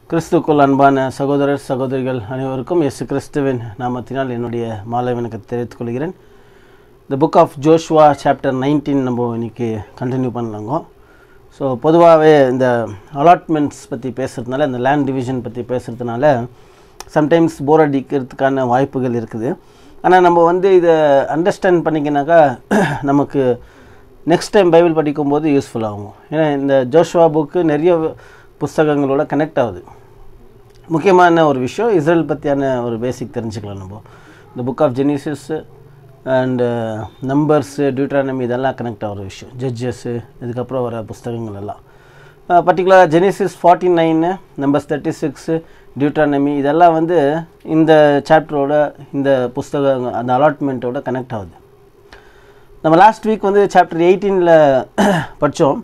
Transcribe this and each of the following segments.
கிறிஸ்துக்குள் அன்பான சகோதரர் சகோதரிகள் அனைவருக்கும் இயேசு கிறிஸ்துவின் நாமத்தினால் என்னுடைய மாலை வணக்கத்தை தெரிவித்துக் கொள்கிறேன் the book of Joshua chapter nineteen நம்ம இன்னைக்கு கண்டினியூ பண்ணலாங்க ஸோ பொதுவாகவே இந்த அலாட்மெண்ட்ஸ் பற்றி பேசுகிறதுனால இந்த லேண்ட் டிவிஷன் பற்றி பேசுகிறதுனால சம்டைம்ஸ் போர் அடிக்கிறதுக்கான வாய்ப்புகள் இருக்குது ஆனால் நம்ம வந்து இதை அண்டர்ஸ்டாண்ட் பண்ணிக்கினாக்கா நமக்கு நெக்ஸ்ட் டைம் பைபிள் படிக்கும்போது யூஸ்ஃபுல் ஆகும் ஏன்னா இந்த ஜோஷ்வா புக்கு நிறைய புஸ்தகங்களோட கனெக்ட் ஆகுது முக்கியமான ஒரு விஷயம் இஸ்ரேல் பற்றியான ஒரு பேசிக் தெரிஞ்சுக்கலாம் நம்ம இந்த book of Genesis and Numbers Deuteronomy இதெல்லாம் கனெக்ட் ஆகிற விஷயம் ஜட்ஜஸ்ஸு இதுக்கப்புறம் வர புஸ்தகங்கள் எல்லாம் பர்டிகுலராக Genesis forty nine Numbers thirty six Deuteronomy இதெல்லாம் வந்து இந்த சாப்டரோட இந்த புஸ்தகம் அந்த அலாட்மெண்ட்டோட கனெக்ட் ஆகுது நம்ம லாஸ்ட் வீக் வந்து சாப்டர் எயிட்டீனில் படித்தோம்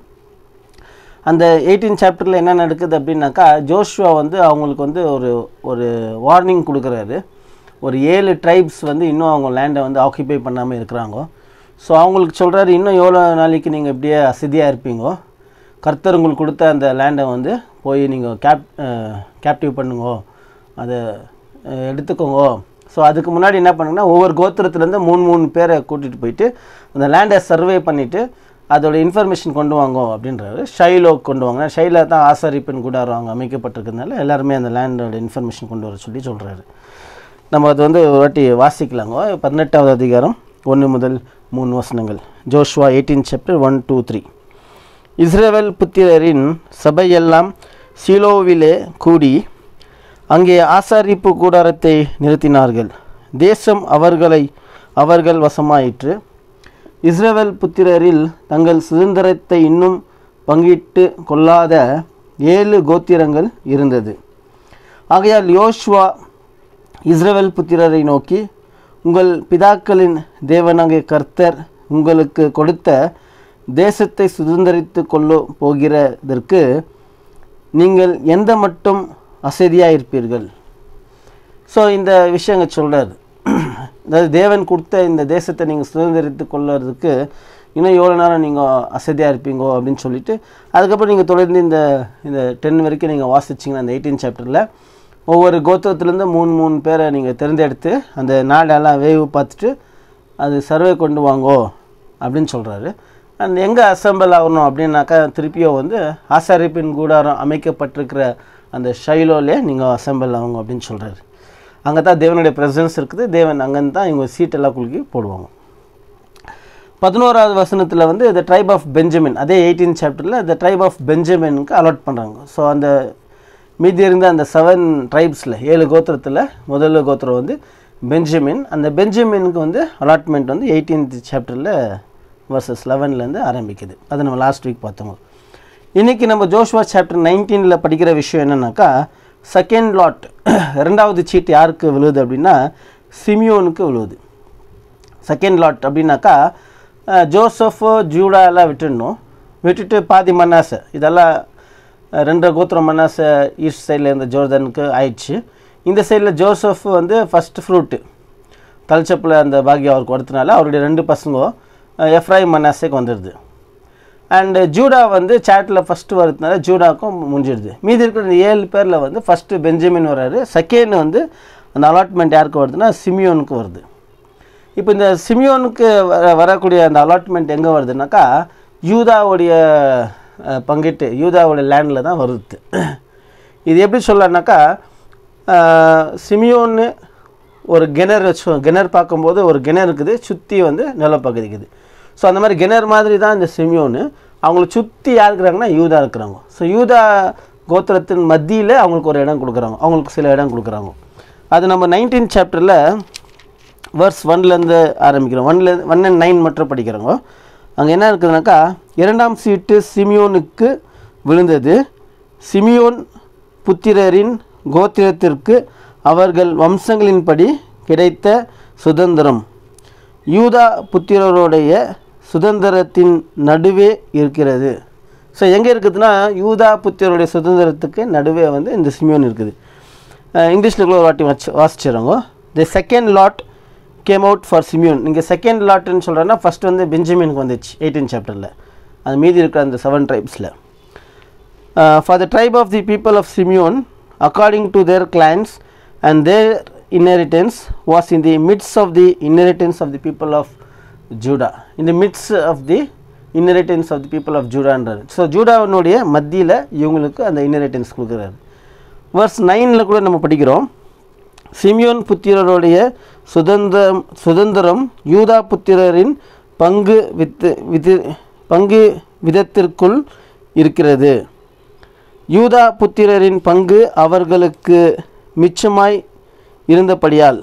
அந்த எயிட்டீன் சாப்டரில் என்ன நடக்குது அப்படின்னாக்கா ஜோஷுவா வந்து அவங்களுக்கு வந்து ஒரு ஒரு வார்னிங் கொடுக்குறாரு ஒரு ஏழு ட்ரைப்ஸ் வந்து இன்னும் அவங்க லேண்டை வந்து ஆக்குபை பண்ணாமல் இருக்கிறாங்க ஸோ அவங்களுக்கு சொல்கிறாரு இன்னும் எவ்வளோ நாளைக்கு நீங்கள் இப்படியே அசதியாக இருப்பீங்கோ கர்த்தர் உங்களுக்கு கொடுத்த அந்த லேண்டை வந்து போய் நீங்கள் கேப் கேப்டிவ் பண்ணுங்க அதை அஹ், எடுத்துக்கோங்க ஸோ அதுக்கு முன்னாடி என்ன பண்ணுங்கன்னா ஒவ்வொரு கோத்திரத்துலேருந்து மூணு மூணு பேரை கூட்டிகிட்டு போயிட்டு அந்த லேண்டை சர்வே பண்ணிவிட்டு அதோட இன்ஃபர்மேஷன் கொண்டு வாங்க அப்படின்றாரு ஷைலோ கொண்டு வாங்க ஷைலா தான் ஆசாரிப்பின் கூடாரம் அங்கே அமைக்கப்பட்டிருக்கிறதுனால எல்லாருமே அந்த லேண்டோட இன்ஃபர்மேஷன் கொண்டு வர சொல்லி சொல்கிறாரு நம்ம அது வந்து ஒரு வாட்டி வாசிக்கலாங்க பதினெட்டாவது அதிகாரம் ஒன்று முதல் மூணு வசனங்கள் Joshua eighteen chapter one two three Israel புத்திரரின் சபையெல்லாம் சீலோவிலே கூடி அங்கே ஆசாரிப்பு கூடாரத்தை நிறுத்தினார்கள் தேசம் அவர்களை அவர்கள் வசமாயிற்று இஸ்ரவேல் புத்திரரில் தங்கள் சுதந்திரத்தை இன்னும் பங்கிட்டு கொள்ளாத ஏழு கோத்திரங்கள் இருந்தது ஆகையால் யோஷ்வா இஸ்ரவேல் புத்திரரை நோக்கி உங்கள் பிதாக்களின் தேவனாகிய கர்த்தர் உங்களுக்கு கொடுத்த தேசத்தை சுதந்திரித்து கொள்ள போகிறதற்கு நீங்கள் எந்த மட்டும் அசதியாக இருப்பீர்கள் ஸோ இந்த விஷயங்க சொல்கிறார் அதாவது தேவன் கொடுத்த இந்த தேசத்தை நீங்கள் சுதந்திரித்து கொள்ளுறதுக்கு இன்னும் எவ்வளோ நேரம் நீங்கள் அசதியாக இருப்பீங்கோ அப்படின்னு சொல்லிட்டு அதுக்கப்புறம் நீங்கள் தொடர்ந்து இந்த இந்த டென் வரைக்கும் நீங்கள் வாசிச்சிங்கன்னா அந்த எயிட்டீன் சாப்டரில் ஒவ்வொரு கோத்திரத்துலேருந்து மூணு மூணு பேரை நீங்கள் தேர்ந்தெடுத்து அந்த நாடெல்லாம் வேவு பார்த்துட்டு அது சர்வே கொண்டு வாங்கோ அப்படின்னு சொல்கிறாரு அண்ட் எங்கே அசம்பிள் ஆகணும் அப்படின்னாக்கா திருப்பியும் வந்து ஆசாரிப்பின் கூடாரம் அமைக்கப்பட்டிருக்கிற அந்த ஷைலோலே நீங்கள் அசம்பிள் ஆகுங்க அப்படின்னு சொல்கிறாரு அங்கே தான் தேவனுடைய ப்ரெசன்ஸ் இருக்குது தேவன் அங்கேருந்து தான் இவங்க சீட்டெல்லாம் குலுக்கி போடுவாங்க பதினோராவது வசனத்தில் வந்து த ட்ரைப் ஆஃப் பெஞ்சமின் அதே எயிட்டீன் சாப்டரில் த ட்ரைப் ஆஃப் பெஞ்சமினுக்கு அலாட் பண்ணுறாங்க ஸோ அந்த மீதி இருந்த அந்த செவன் ட்ரைப்ஸில் ஏழு கோத்திரத்தில் முதல் கோத்திரம் வந்து பெஞ்சமின் அந்த பெஞ்சமினுக்கு வந்து அலாட்மெண்ட் வந்து எயிட்டீன்த் சாப்டரில் வர்சஸ் லெவன்லேருந்து ஆரம்பிக்குது அதை நம்ம லாஸ்ட் வீக் பார்த்தோம் இன்றைக்கி நம்ம ஜோஷ்வா சாப்டர் நைன்டீனில் படிக்கிற விஷயம் என்னென்னாக்கா செகண்ட் லாட் ரெண்டாவது சீட் யாருக்கு விழுது அப்படின்னா சிமியோனுக்கு விழுவுது செகண்ட் லாட் அப்படின்னாக்கா அஹ், ஜோசஃபோ ஜூடா எல்லாம் விட்டுடணும் விட்டுட்டு பாதி மன்னாசை இதெல்லாம் அஹ், ரெண்டு கோத்திரம் மன்னாசை ஈஸ்ட் சைடில் இருந்த ஜோர்தனுக்கு ஆயிடுச்சு இந்த சைடில் ஜோசப் வந்து ஃபஸ்ட் ஃப்ரூட்டு கல்ச்சப்பில் அந்த பாக்கியம் அவருக்கு கொடுத்தனால அவருடைய ரெண்டு பசங்க அஹ், எஃப்ராயிம் மன்னாசேக்கு வந்துடுது அண்டு ஜூடா வந்து சேட்டில் ஃபஸ்ட்டு வரதுனால ஜூடாக்கும் முடிஞ்சிடுது மீதி இருக்கிற இந்த ஏழு பேரில் வந்து ஃபஸ்ட்டு பெஞ்சமின் வராரு செகண்ட் வந்து அந்த அலாட்மெண்ட் யாருக்கு வருதுன்னா சிமியோனுக்கு வருது இப்போ இந்த சிமியோனுக்கு வர வரக்கூடிய அந்த அலாட்மெண்ட் எங்கே வருதுனாக்கா யூதாவுடைய அஹ், பங்கிட்டு யூதாவுடைய லேண்டில் தான் வருது இது எப்படி சொல்லனாக்கா சிமியோன்னு ஒரு கிணறு வச்சு கிணறு பார்க்கும்போது ஒரு கிணறு இருக்குது சுற்றி வந்து நிலப்பகுதி இருக்குது ஸோ அந்த மாதிரி கிணறு மாதிரி தான் இந்த சிமியோன்னு அவங்கள சுற்றி யார் இருக்கிறாங்கன்னா யூதா இருக்கிறாங்க ஸோ யூதா கோத்திரத்தின் மத்தியில் அவங்களுக்கு ஒரு இடம் கொடுக்குறாங்க அவங்களுக்கு சில இடம் கொடுக்குறாங்க அது நம்ம நைன்டீன் சாப்டரில் வேர்ஸ் ஒன்லேருந்து ஆரம்பிக்கிறோம் ஒன்ல ஒன் அண்ட் நைன் மட்டும் படிக்கிறோங்க அங்கே என்ன இருக்குதுனாக்கா இரண்டாம் சீட்டு சிமியோனுக்கு விழுந்தது சிமியோன் புத்திரரின் கோத்திரத்திற்கு அவர்கள் வம்சங்களின்படி கிடைத்த சுதந்திரம் யூதா புத்திரருடைய சுதந்திரத்தின் நடுவே இருக்கிறது ஸோ எங்கே இருக்குதுன்னா யூதா புத்திரருடைய சுதந்திரத்துக்கு நடுவே வந்து இந்த சிமியோன் இருக்குது இங்கிலீஷில் கூட ஒரு வாட்டி வச்சு வாசிச்சிடுறோங்க the second lot came out for Simeon நீங்கள் செகண்ட் லாட்டுன்னு சொல்கிறேன்னா ஃபஸ்ட் வந்து பெஞ்சமினுக்கு வந்துச்சு எயிட்டீன் சாப்டரில் அது மீதி இருக்கிற அந்த செவன் ட்ரைப்ஸில் for the tribe of the people of Simeon according to their clans and their inheritance was in the midst of the inheritance of the people of Judah in the midst of the inheritance of the people of Judahன்றாரு so ஜூடாவினுடைய மத்தியில் இவங்களுக்கு அந்த inheritance கொடுக்குறாரு verse நைனில் கூட நம்ம படிக்கிறோம் சிமியோன் புத்திரருடைய சுதந்திரம் சுதந்திரம் யூதா புத்திரரின் பங்கு வித்து விது பங்கு விதத்திற்குள் இருக்கிறது யூதா புத்திரரின் பங்கு அவர்களுக்கு மிச்சமாய் இருந்தபடியால்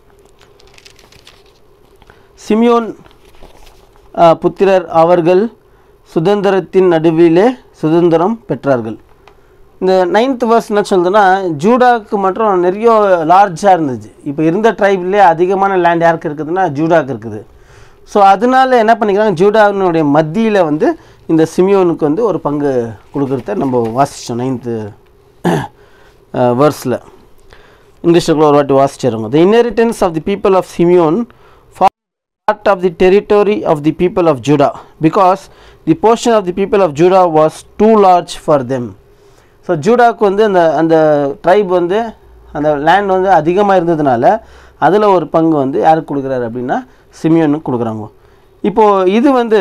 சிமியோன் ஆ, புத்திரர் அவர்கள் சுதந்திரத்தின் நடுவிலே சுதந்திரம் பெற்றார்கள் இந்த நைன்த் வர்ஸ் என்ன சொல்லுதுன்னா ஜூடாக்கு மட்டும் நிறைய லார்ஜாக இருந்துச்சு இப்போ இருந்த ட்ரைப்லேயே அதிகமான லேண்ட் யாருக்கு இருக்குதுன்னா ஜூடாக்கு இருக்குது ஸோ அதனால என்ன பண்ணிக்கிறாங்க ஜூடாவினுடைய மத்தியில் வந்து இந்த சிமியோனுக்கு வந்து ஒரு பங்கு கொடுக்குறத நம்ம வாசித்தோம் நைன்த்து வேர்ஸில் இங்கிலீஷில் கூட ஒரு வாட்டி வாசிச்சிருங்க the inheritance of the people of Simeon part of the territory of the people of Judah because the portion of the people of Judah was too large for them. So ஜூடாக்கு வந்து அந்த அந்த try வந்து அந்த land வந்து அதிகமாக இருந்ததுனால அதில் ஒரு பங்கு வந்து யாருக்கு கொடுக்குறாரு அப்படின்னா சிமியோனுக்கு கொடுக்குறாங்க இப்போது இது வந்து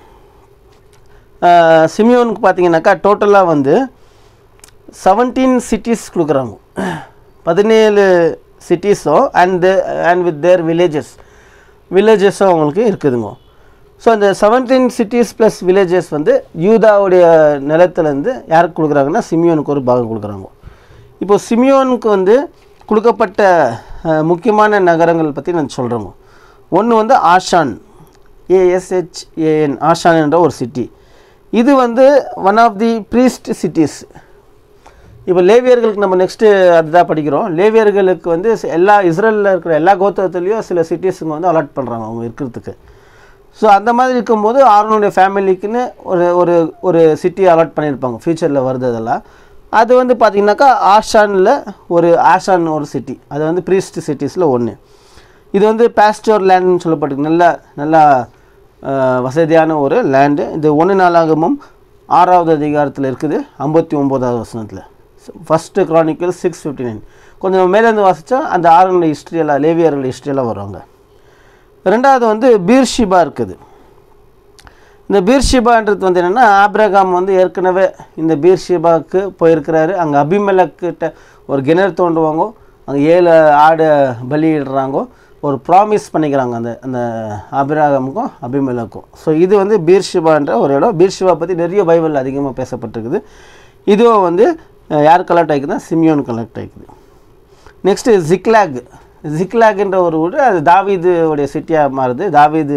ஆஹ், சிமியோனுக்கு பார்த்தீங்கன்னாக்கா டோட்டலாக வந்து செவன்டீன் சிட்டிஸ் கொடுக்குறாங்க பதினேழு சிட்டிஸும் and and with their villages வில்லேஜஸும் அவங்களுக்கு இருக்குதுங்க ஸோ அந்த செவன்டீன் சிட்டிஸ் ப்ளஸ் வில்லேஜஸ் வந்து யூதாவுடைய நிலத்துலேருந்து யாருக்கு கொடுக்குறாங்கன்னா சிமியோனுக்கு ஒரு பாகம் கொடுக்குறாங்க இப்போ சிமியோனுக்கு வந்து கொடுக்கப்பட்ட அஹ், முக்கியமான நகரங்கள் பற்றி நான் சொல்கிறேங்க ஒன்று வந்து ஆஷான் ஏஎஸ்ஹெச்ஏஎன் ஆஷான் என்ற ஒரு சிட்டி இது வந்து one of the priest cities இப்போ லேவியர்களுக்கு நம்ம நெக்ஸ்ட்டு அதுதான் படிக்கிறோம் லேவியர்களுக்கு வந்து சி- எல்லா இஸ்ரேலில் இருக்கிற எல்லா கோத்திரத்துலேயும் சில சிட்டிஸுங்க வந்து அலாட் பண்ணுறாங்க அவங்க இருக்கிறதுக்கு ஸோ அந்த மாதிரி இருக்கும்போது ஆரோனுடைய ஃபேமிலிக்குன்னு ஒரு ஒரு ஒரு சிட்டி அலாட் பண்ணியிருப்பாங்க ஃப்யூச்சரில் வருது அதெல்லாம் அது வந்து பார்த்திங்கனாக்கா ஆஷானில் ஒரு ஆஷான் ஒரு சிட்டி அது வந்து ப்ரீஸ்ட் சிட்டிஸில் ஒன்று இது வந்து பாஸ்டோர் லேண்டுன்னு சொல்லப்பட்டிருக்கு நல்ல நல்லா அஹ், வசதியான ஒரு லேண்டு இது ஒன்று நாளாகமும் ஆறாவது அதிகாரத்தில் இருக்குது ஐம்பத்தி ஒம்போதாவது வசனத்தில் first Chronicle six fifty nine கொஞ்சம் மேலேருந்து வாசித்தா அந்த ஆறுங்கள ஹிஸ்ட்ரியெல்லாம் லேவியர்கள் ஹிஸ்ட்ரியெல்லாம் வருவாங்க ரெண்டாவது வந்து பீர்ஷிபா இருக்குது இந்த பீர்ஷிபான்றது வந்து என்னென்னா ஆப்ரகாம் வந்து ஏற்கனவே இந்த பீர்ஷிபாவுக்கு போயிருக்கிறாரு அங்கே அபிமலக்கிட்ட ஒரு கிணறு தோண்டுவாங்க அங்கே ஏழு ஆடு பலியிடுறாங்க ஒரு ப்ராமிஸ் பண்ணிக்கிறாங்க அந்த அந்த அபிராகமுக்கும் அபிமலக்கும் ஸோ இது வந்து பீர்ஷிபான்ற ஒரு இடம் பீர்ஷிபா பற்றி நிறைய பைபிள் அதிகமாக பேசப்பட்டிருக்குது இதுவும் வந்து அஹ், யார் கலெக்ட் ஆகிக்குதுன்னா சிமியோன் கலெக்ட் ஆகிக்குது நெக்ஸ்ட்டு ஜிக்லாக் ஜிக்லாக்ன்ற ஒரு ஊர் அது தாவீது உடைய சிட்டியாக மாறுது தாவீது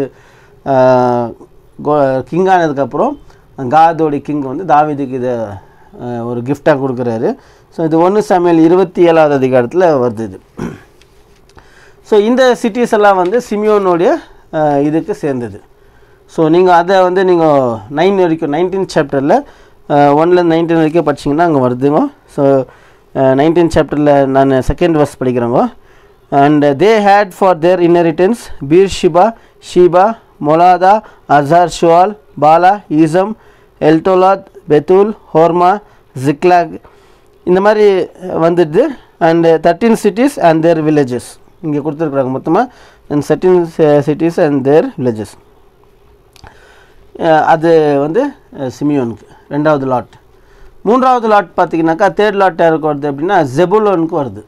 கிங் ஆனதுக்கப்புறம் காதோடைய கிங் வந்து தாவீதுக்கு இதை ஆஹ், ஒரு கிஃப்டாக கொடுக்குறாரு ஸோ இது ஒன்று சமையல் இருபத்தி ஏழாவது அதிகாரத்தில் வருது இது ஸோ இந்த சிட்டிஸ் எல்லாம் வந்து சிமியோனுடைய ஆஹ், இதுக்கு சேர்ந்தது ஸோ நீங்கள் அதை வந்து நீங்கள் நைன் வரைக்கும் நைன்டீன் சாப்டரில் ஒன்லேருந்து நைன்டீன் வரைக்கும் படிச்சிங்கன்னா அங்கே வருதுங்க ஸோ நைன்டீன் சாப்டரில் நான் செகண்ட் வர்ஸ் படிக்கிறேங்க and they had for their inheritance Beersheba Sheba Moladah Hazar Shual Balah Ezem Eltolad Bethul Hormah Ziklag இந்த மாதிரி வந்துடுது and thirteen cities and their villages இங்கே கொடுத்துருக்குறாங்க மொத்தமாக and thirteen cities and their villages அது வந்து அஹ், சிமியோனுக்கு ரெண்டாவது லாட் மூன்றாவது லாட் பார்த்தீங்கன்னாக்கா தேர்ட் லாட் யாருக்கு வருது அப்படின்னா ஜெபுலோனுக்கு வருது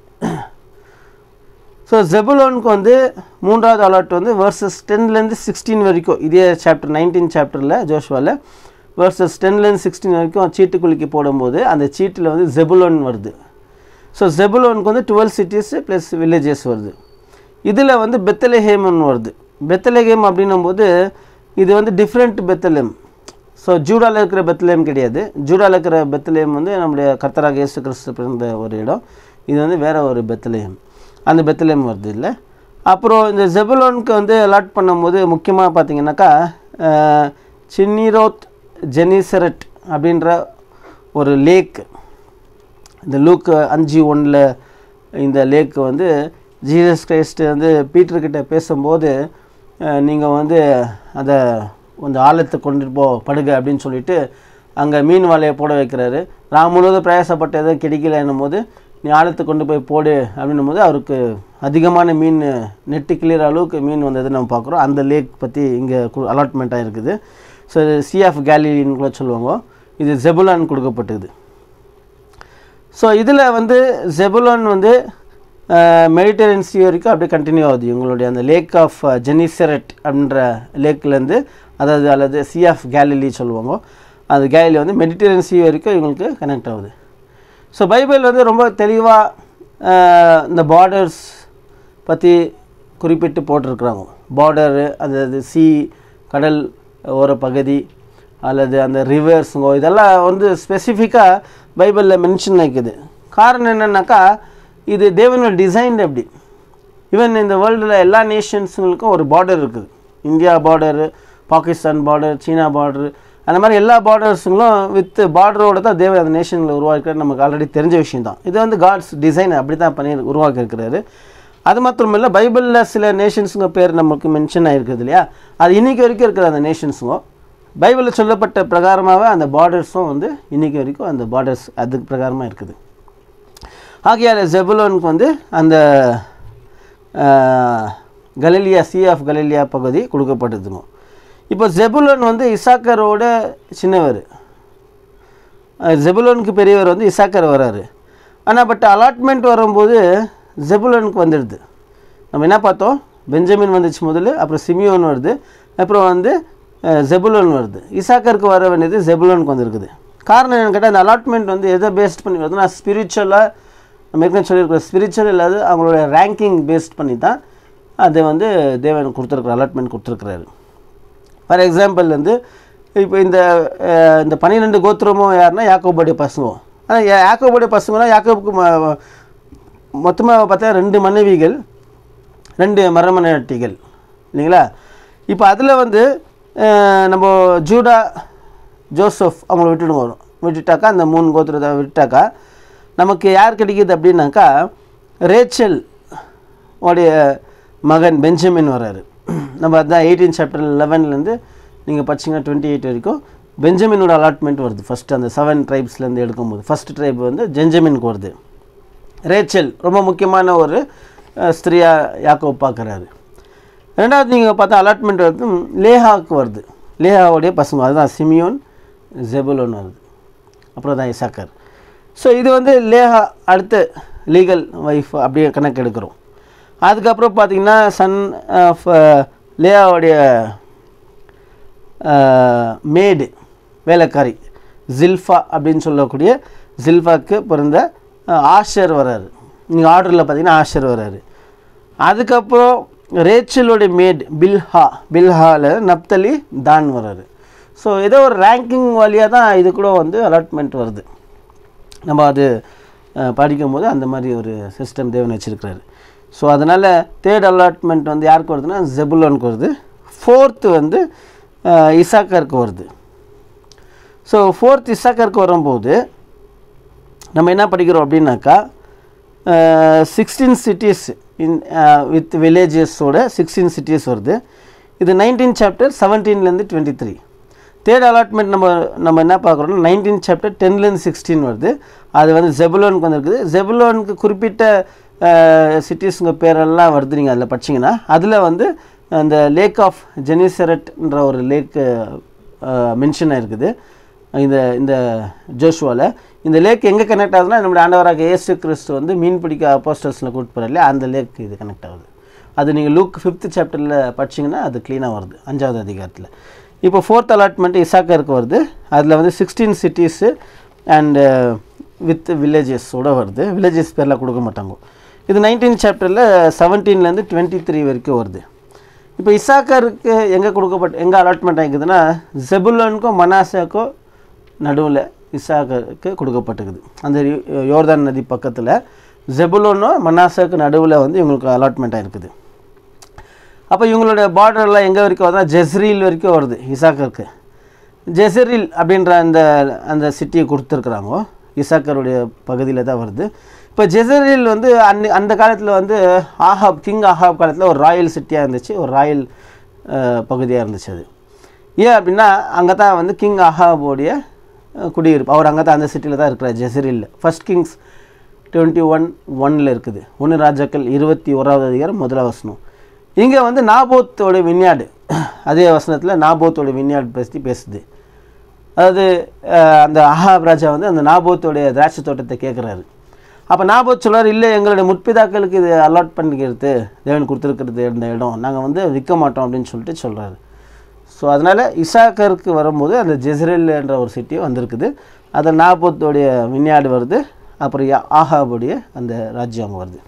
ஸோ ஜெபுலோனுக்கு வந்து மூன்றாவது அலாட் வந்து வர்சஸ் டென்லேருந்து சிக்ஸ்டீன் வரைக்கும் இதே சாப்டர் நைன்டீன் சாப்டரில் ஜோஷ்வாவில் வர்சஸ் டென்லேருந்து சிக்ஸ்டீன் வரைக்கும் சீட்டு குலுக்கி போடும்போது அந்த சீட்டில் வந்து ஜெபுலோன் வருது ஸோ ஜெபுலோனுக்கு வந்து டுவெல் சிட்டிஸ் ப்ளஸ் வில்லேஜஸ் வருது இதில் வந்து பெத்தலஹேம்னு வருது பெத்தலஹேம் அப்படின்னும் போது இது வந்து டிஃப்ரெண்ட் பெத்தலேம் ஸோ ஜூடாவில் இருக்கிற பெத்லேம் கிடையாது ஜூடாவில் இருக்கிற பெத்லேம் வந்து நம்முடைய கர்த்தராக இயேசு கிறிஸ்து பிறந்த ஒரு இடம் இது வந்து வேற ஒரு பெத்லேம் அந்த பெத்லேம் வருது இல்லை அப்புறம் இந்த ஜெபலோனுக்கு வந்து அலாட் பண்ணும்போது முக்கியமாக பார்த்தீங்கன்னாக்கா அஹ், சின்னிரோத் ஜெனிசரட் அப்படின்ற ஒரு லேக் இந்த லூக் அஞ்சு ஒன்றில் இந்த லேக் வந்து ஜீசஸ் கிரைஸ்ட் வந்து பீட்டர்கிட்ட பேசும்போது நீங்கள் வந்து அதை கொஞ்சம் ஆழத்தை கொண்டுட்டு போ படுக அப்படின்னு சொல்லிட்டு அங்கே மீன் வலையை போட வைக்கிறாரு ராம் முழுவதும் பிரயாசப்பட்டு எதுவும் கிடைக்கலன்னும் போது நீ ஆழத்துக்கு கொண்டு போய் போடு அப்படின்னும் போது அவருக்கு அதிகமான மீன் நெட்டு கிளியர் அளவுக்கு மீன் வந்தது நம்ம பார்க்குறோம் அந்த லேக் பற்றி இங்கே அலாட்மெண்ட் ஆகிருக்குது ஸோ இது சி ஆஃப் கேலின்னு கூட சொல்லுவாங்க இது ஜெபுலான் கொடுக்கப்பட்டது ஸோ இதில் வந்து ஜெபுலான் வந்து மெடிட்டரேனியன் சி வரைக்கும் அப்படியே கண்டினியூ ஆகுது இவங்களுடைய அந்த லேக் ஆஃப் ஜெனிசரட் அப்படின்ற லேக்லேருந்து அதாவது அல்லது சி ஆஃப் கேலிலி சொல்லுவாங்க அது கேலிலி வந்து மெடிட்டரேனியன் சி வரைக்கும் இவங்களுக்கு கனெக்ட் ஆகுது ஸோ பைபிள் வந்து ரொம்ப தெளிவாக இந்த பார்டர்ஸ் பற்றி குறிப்பிட்டு போட்டிருக்கிறாங்க பார்டரு அது சி கடல் ஓர பகுதி அல்லது அந்த ரிவர்ஸுங்கோ இதெல்லாம் வந்து ஸ்பெசிஃபிக்காக பைபிளில் மென்ஷன் ஆகிக்குது காரணம் என்னென்னாக்கா இது தேவனோட டிசைன் எப்படி ஈவன் இந்த வேர்ல்டில் எல்லா நேஷன்ஸுங்களுக்கும் ஒரு பார்டர் இருக்குது இந்தியா பார்டரு பாகிஸ்தான் பார்டர் சீனா பார்டரு அந்த மாதிரி எல்லா பார்டர்ஸுங்களும் வித் பார்டரோட தான் தேவன் அந்த நேஷன்களை உருவாக்கிறார் நமக்கு ஆல்ரெடி தெரிஞ்ச விஷயம் தான் இது வந்து காட்ஸ் டிசைன் அப்படி தான் பண்ணி உருவாக்கியிருக்கிறாரு அது மாத்திரம் இல்லை பைபிளில் சில நேஷன்ஸுங்க பேர் நமக்கு மென்ஷன் ஆகிருக்குது இல்லையா அது இன்றைக்கி வரைக்கும் இருக்குது அந்த நேஷன்ஸுங்க பைபிளில் சொல்லப்பட்ட பிரகாரமாகவே அந்த பார்டர்ஸும் வந்து இன்றைக்கி வரைக்கும் அந்த பார்டர்ஸ் அதுக்கு பிரகாரமாக இருக்குது ஆகையால் ஜெபுலோனுக்கு வந்து அந்த கலிலியா சி ஆஃப் கலிலியா பகுதி கொடுக்கப்பட்டதுங்க இப்போ ஜெபுலோன் வந்து இசாக்கரோட சின்னவர் ஜெபுலோனுக்கு பெரியவர் வந்து இசாக்கர் வராரு ஆனால் பட் அலாட்மெண்ட் வரும்போது ஜெபுலோனுக்கு வந்துடுது நம்ம என்ன பார்த்தோம் பெஞ்சமின் வந்துச்சு முதல்ல அப்புறம் சிமியோன் வருது அப்புறம் வந்து ஜெபுலோன் வருது இசாக்கருக்கு வர வேண்டியது ஜெபுலோனுக்கு வந்திருக்குது காரணம் என்னன்னு கேட்டால் அந்த அலாட்மெண்ட் வந்து எதை பேஸ்ட் பண்ணி வருதுன்னா ஸ்பிரிச்சுவலாக நம்ம ஏற்கனவே சொல்லியிருக்கிற ஸ்பிரிச்சுவல் இல்லாத அவங்களோட ரேங்கிங் பேஸ்ட் பண்ணி தான் அதை வந்து தேவன் கொடுத்துருக்குற அலாட்மெண்ட் கொடுத்துருக்குறாரு ஃபார் எக்ஸாம்பிள் வந்து இப்போ இந்த இந்த பன்னிரெண்டு கோத்திரமும் யாருன்னா யாக்கோபுடைய பசங்க ஆனால் யாக்கோபுடைய பசங்களாம் யாக்கோபுக்கு மொத்தமாக பார்த்தா ரெண்டு மனைவிகள் ரெண்டு மரமனையாட்டிகள் இல்லைங்களா இப்போ அதில் வந்து நம்ம ஜூடா ஜோசப் அவங்கள விட்டுடுங்க வரும் விட்டுட்டாக்கா அந்த மூணு கோத்திரத்தை விட்டுட்டாக்கா நமக்கு யார் கிடைக்கிது அப்படின்னாக்கா ரேச்சல் உடைய மகன் பெஞ்சமின் வர்றாரு நம்ம அதுதான் எயிட்டீன் சாப்டர் லெவன்லேருந்து நீங்கள் படிச்சிங்கன்னா டுவெண்ட்டி எயிட் வரைக்கும் பெஞ்சமினோட அலாட்மெண்ட் வருது ஃபஸ்ட்டு அந்த செவன் ட்ரைப்ஸ்லேருந்து எடுக்கும்போது ஃபஸ்ட் ட்ரைப் வந்து ஜெஞ்சமினுக்கு வருது ரேச்சல் ரொம்ப முக்கியமான ஒரு ஸ்திரியாக யாக்கோ பார்க்குறாரு ரெண்டாவது நீங்கள் பார்த்தா அலாட்மெண்ட் வந்து லேஹாவுக்கு வருது லேஹாவுடைய பசங்க அதுதான் சிமியோன் ஜெபுலோன் வருது அப்புறம் தான் இசாக்கர் ஸோ இது வந்து லேஹா அடுத்த லீகல் ஒய்ஃப் அப்படியே கணக்கு எடுக்கிறோம் அதுக்கப்புறம் பார்த்திங்கன்னா சன் ஆஃப் லேயாவுடைய மேடு வேலைக்காரி ஜில்ஃபா அப்படின்னு சொல்லக்கூடிய ஜில்ஃபாக்கு பிறந்த ஆஷர் வராரு நீங்கள் ஆர்டரில் பார்த்தீங்கன்னா ஆஷர் வராரு அதுக்கப்புறம் ரேச்சலுடைய மேட் பில்ஹா பில்ஹாவில் நப்தலி தான் வராரு ஸோ ஏதோ ஒரு ரேங்கிங் வழியாக தான் இது கூட வந்து அலாட்மெண்ட் வருது நம்ம அது படிக்கும் போது அந்த மாதிரி ஒரு சிஸ்டம் தேவன் வச்சுருக்கிறாரு ஸோ அதனால் தேர்ட் அலாட்மெண்ட் வந்து யாருக்கு வருதுன்னா ஜெபுலோனுக்கு வருது ஃபோர்த்து வந்து இசாக்கருக்கு வருது ஸோ ஃபோர்த் இசாக்கருக்கு வரும்போது நம்ம என்ன படிக்கிறோம் அப்படின்னாக்கா சிக்ஸ்டீன் சிட்டிஸ் இன் வித் வில்லேஜஸோட சிக்ஸ்டீன் சிட்டிஸ் வருது இது நைன்டீன் சாப்டர் செவன்டீன்லேருந்து டுவெண்ட்டி த்ரீ தேர்ட் அலாட்மெண்ட் நம்ம நம்ம என்ன பார்க்குறோம்னா நைன்டீன் சாப்டர் டென்லேருந்து சிக்ஸ்டீன் வருது அது வந்து ஜெபுலோனுக்கு வந்திருக்குது ஜெபுலோனுக்கு குறிப்பிட்ட சிட்டிஸுங்க பேரெல்லாம் வருது நீங்கள் அதில் படிச்சிங்கன்னா அதில் வந்து அந்த லேக் ஆஃப் ஜெனிசரட்ன்ற ஒரு லேக் மென்ஷன் ஆயிருக்குது இந்த இந்த ஜோஷுவாவில் இந்த லேக் எங்கே கனெக்ட் ஆகுதுன்னா நம்முடைய ஆண்டவராக ஏசு கிறிஸ்து வந்து மீன் பிடிக்க அப்போஸ்டர்ஸில் கூப்பிட்டு போகிற இல்லையா அந்த லேக் இது கனெக்ட் ஆகுது அது நீங்கள் லூக் ஃபிஃப்த் சாப்டரில் படிச்சிங்கன்னா அது க்ளீனாக வருது அஞ்சாவது அதிகாரத்தில் இப்போ ஃபோர்த் அலாட்மெண்ட் இசாக்கருக்கு வருது அதில் வந்து சிக்ஸ்டீன் சிட்டிஸு அண்டு வித் வில்லேஜஸோடு வருது வில்லேஜஸ் பேரில் கொடுக்க மாட்டாங்க இது நைன்டீன் சாப்டரில் செவன்டீன்லேருந்து டுவெண்ட்டி த்ரீ வரைக்கும் வருது இப்போ இசாக்கருக்கு எங்கே கொடுக்கப்பட்ட எங்கே அலாட்மெண்ட் ஆகிக்குதுன்னா ஜெபுலனுக்கும் மனாசாக்கும் நடுவில் இசாக்கருக்கு கொடுக்கப்பட்டிருக்குது அந்த யோர்தான் நதி பக்கத்தில் ஜெபுலோனும் மனாசாக்கு நடுவில் வந்து இவங்களுக்கு அலாட்மெண்ட் ஆகிருக்குது அப்போ இவங்களோட பார்டர்லாம் எங்கே வரைக்கும் வருதுன்னா ஜெஸ்ரீல் வரைக்கும் வருது இசாக்கருக்கு ஜெசரில் அப்படின்ற அந்த அந்த சிட்டியை கொடுத்துருக்குறாங்க இசாக்கருடைய பகுதியில் தான் வருது இப்போ ஜெசரில் வந்து அன்னை அந்த காலத்தில் வந்து ஆஹாப் கிங் ஆஹாப் காலத்தில் ஒரு ராயல் சிட்டியாக இருந்துச்சு ஒரு ராயல் பகுதியாக இருந்துச்சு அது ஏன் அப்படின்னா அங்கே தான் வந்து கிங் ஆஹாபோடைய குடியிருப்பு அவர் அங்கே தான் அந்த சிட்டியில் தான் இருக்கிறார் ஜெசரில் ஃபஸ்ட் கிங்ஸ் டுவெண்ட்டி ஒன் ஒன்னில் இருக்குது ஒன்று ராஜாக்கள் இருபத்தி ஓராவது அதிகாரம் முதலாவது வசனம் இங்கே வந்து நாபோத்தோட விஞ்ஞாடு அதே வசனத்தில் நாபோத்தோட விஞ்ஞாடு பற்றி பேசுது அதாவது அஹ், அந்த அஹாப் ராஜா வந்து அந்த நாபோத்தோடைய திராட்சை தோட்டத்தை கேட்குறாரு அப்போ நாபோத் சொல்றாரு இல்லை எங்களுடைய முற்பிதாக்களுக்கு இது அலாட் பண்ணிக்கிறது தேவன் கொடுத்துருக்கிறது இந்த இடம் நாங்கள் வந்து விற்க மாட்டோம் அப்படின்னு சொல்லிட்டு சொல்கிறாரு ஸோ அதனால் இசாக்கருக்கு வரும்போது அந்த ஜெஸ்ரேல் என்ற ஒரு சிட்டியும் வந்திருக்குது அதில் நாபோத்தோடைய விஞ்ஞாடு வருது அப்புறம் யா- ஆகாபுடைய அந்த ராஜ்யம் அங்கே வருது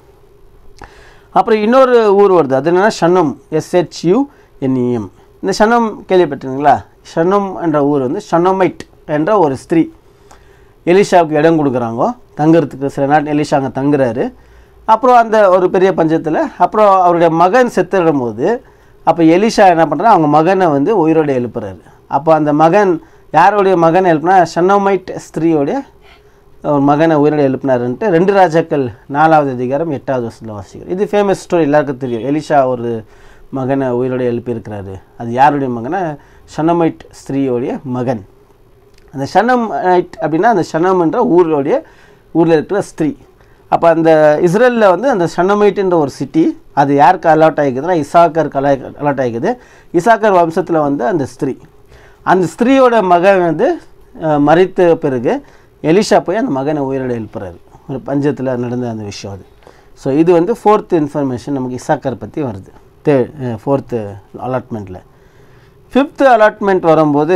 அப்புறம் இன்னொரு ஊர் வருது அது என்னன்னா ஷன்னம் எஸ்ஹெச்யூ என்இஎம் இந்த ஷன்னம் கேள்விப்பட்டிருக்கீங்களா ஷன்னம் என்ற ஊர் வந்து ஷன்னமைட் என்ற ஒரு ஸ்திரீ எலிஷாவுக்கு இடம் கொடுக்குறாங்க தங்குறதுக்கு சில நாள் எலிஷா அங்கே தங்குறாரு அப்புறம் அந்த ஒரு பெரிய பஞ்சத்தில் அப்புறம் அவருடைய மகன் செத்துடும் போது அப்போ எலிஷா என்ன பண்ணுறா அவங்க மகனை வந்து உயிரோடு எழுப்புறாரு அப்போ அந்த மகன் யாருடைய மகனை எழுப்புனா ஷன்னமைட் ஸ்திரீயோடைய ஒரு மகனை உயிரோடு எழுப்பினாருன்ட்டு ரெண்டு ராஜாக்கள் நாலாவது அதிகாரம் எட்டாவது வருஷத்தில் வாசிக்கிறோம் இது ஃபேமஸ் ஸ்டோரி எல்லாருக்கும் தெரியும் எலிஷா ஒரு மகனை உயிரோடு எழுப்பியிருக்கிறாரு அது யாருடைய மகனா ஷனமைட் ஸ்திரீயோடைய மகன் அந்த ஷனமைட் அப்படின்னா அந்த ஷனம்ன்ற ஊருடைய ஊரில் இருக்கிற ஸ்திரீ அப்போ அந்த இஸ்ரேலில் வந்து அந்த ஷனமைட்ன்ற ஒரு சிட்டி அது யாருக்கு அலாட் ஆகிக்குதுன்னா இசாக்கருக்கு அலா அலாட் ஆகிக்குது இசாக்கர் வம்சத்தில் வந்து அந்த ஸ்திரீ அந்த ஸ்திரீயோட மகன் வந்து அஹ், மரித்த பிறகு எலிஷா போய் அந்த மகனை உயிரோட எழுப்புறாரு ஒரு பஞ்சத்தில் நடந்த அந்த விஷயம் அது ஸோ இது வந்து ஃபோர்த் இன்ஃபர்மேஷன் நமக்கு இசாக்கர் பற்றி வருது தே ஃபோர்த்து அலாட்மெண்ட்டில் ஃபிஃப்த்து அலாட்மெண்ட் வரும்போது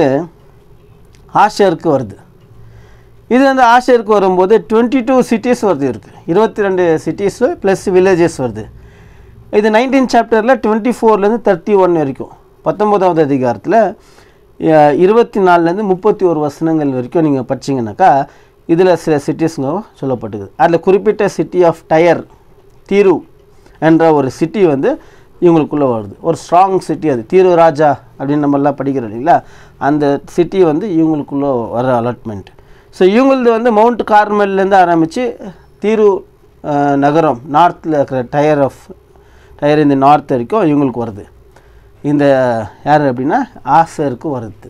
ஆஷருக்கு வருது இது வந்து ஆஷருக்கு வரும்போது டுவெண்ட்டி டூ சிட்டிஸ் வருது இருக்குது இருபத்தி ரெண்டு சிட்டிஸு ப்ளஸ் வில்லேஜஸ் வருது இது நைன்டீன் சாப்டரில் டுவெண்ட்டி ஃபோர்லேருந்து தேர்ட்டி ஒன் வரைக்கும் பத்தொம்போதாவது அதிகாரத்தில் இருபத்தி நாலுலேருந்து முப்பத்தி ஒரு வசனங்கள் வரைக்கும் நீங்கள் படிச்சீங்கன்னாக்கா இதில் சில சிட்டிஸுங்க சொல்லப்பட்டுக்குது அதில் குறிப்பிட்ட சிட்டி ஆஃப் டயர் தீரு என்ற ஒரு சிட்டி வந்து இவங்களுக்குள்ளே வருது ஒரு ஸ்ட்ராங் சிட்டி அது தீரு ராஜா அப்படின்னு நம்மலாம் படிக்கிறோம் இல்லைங்களா அந்த சிட்டி வந்து இவங்களுக்குள்ளே வர அலாட்மெண்ட் ஸோ இவங்களது வந்து மவுண்ட் கார்மெல்லேருந்து ஆரம்பித்து தீரு அஹ், நகரம் நார்த்தில் இருக்கிற டயர் ஆஃப் டயர் இந்த நார்த் வரைக்கும் இவங்களுக்கு வருது இந்த யார் அப்படின்னா ஆசருக்கு வருது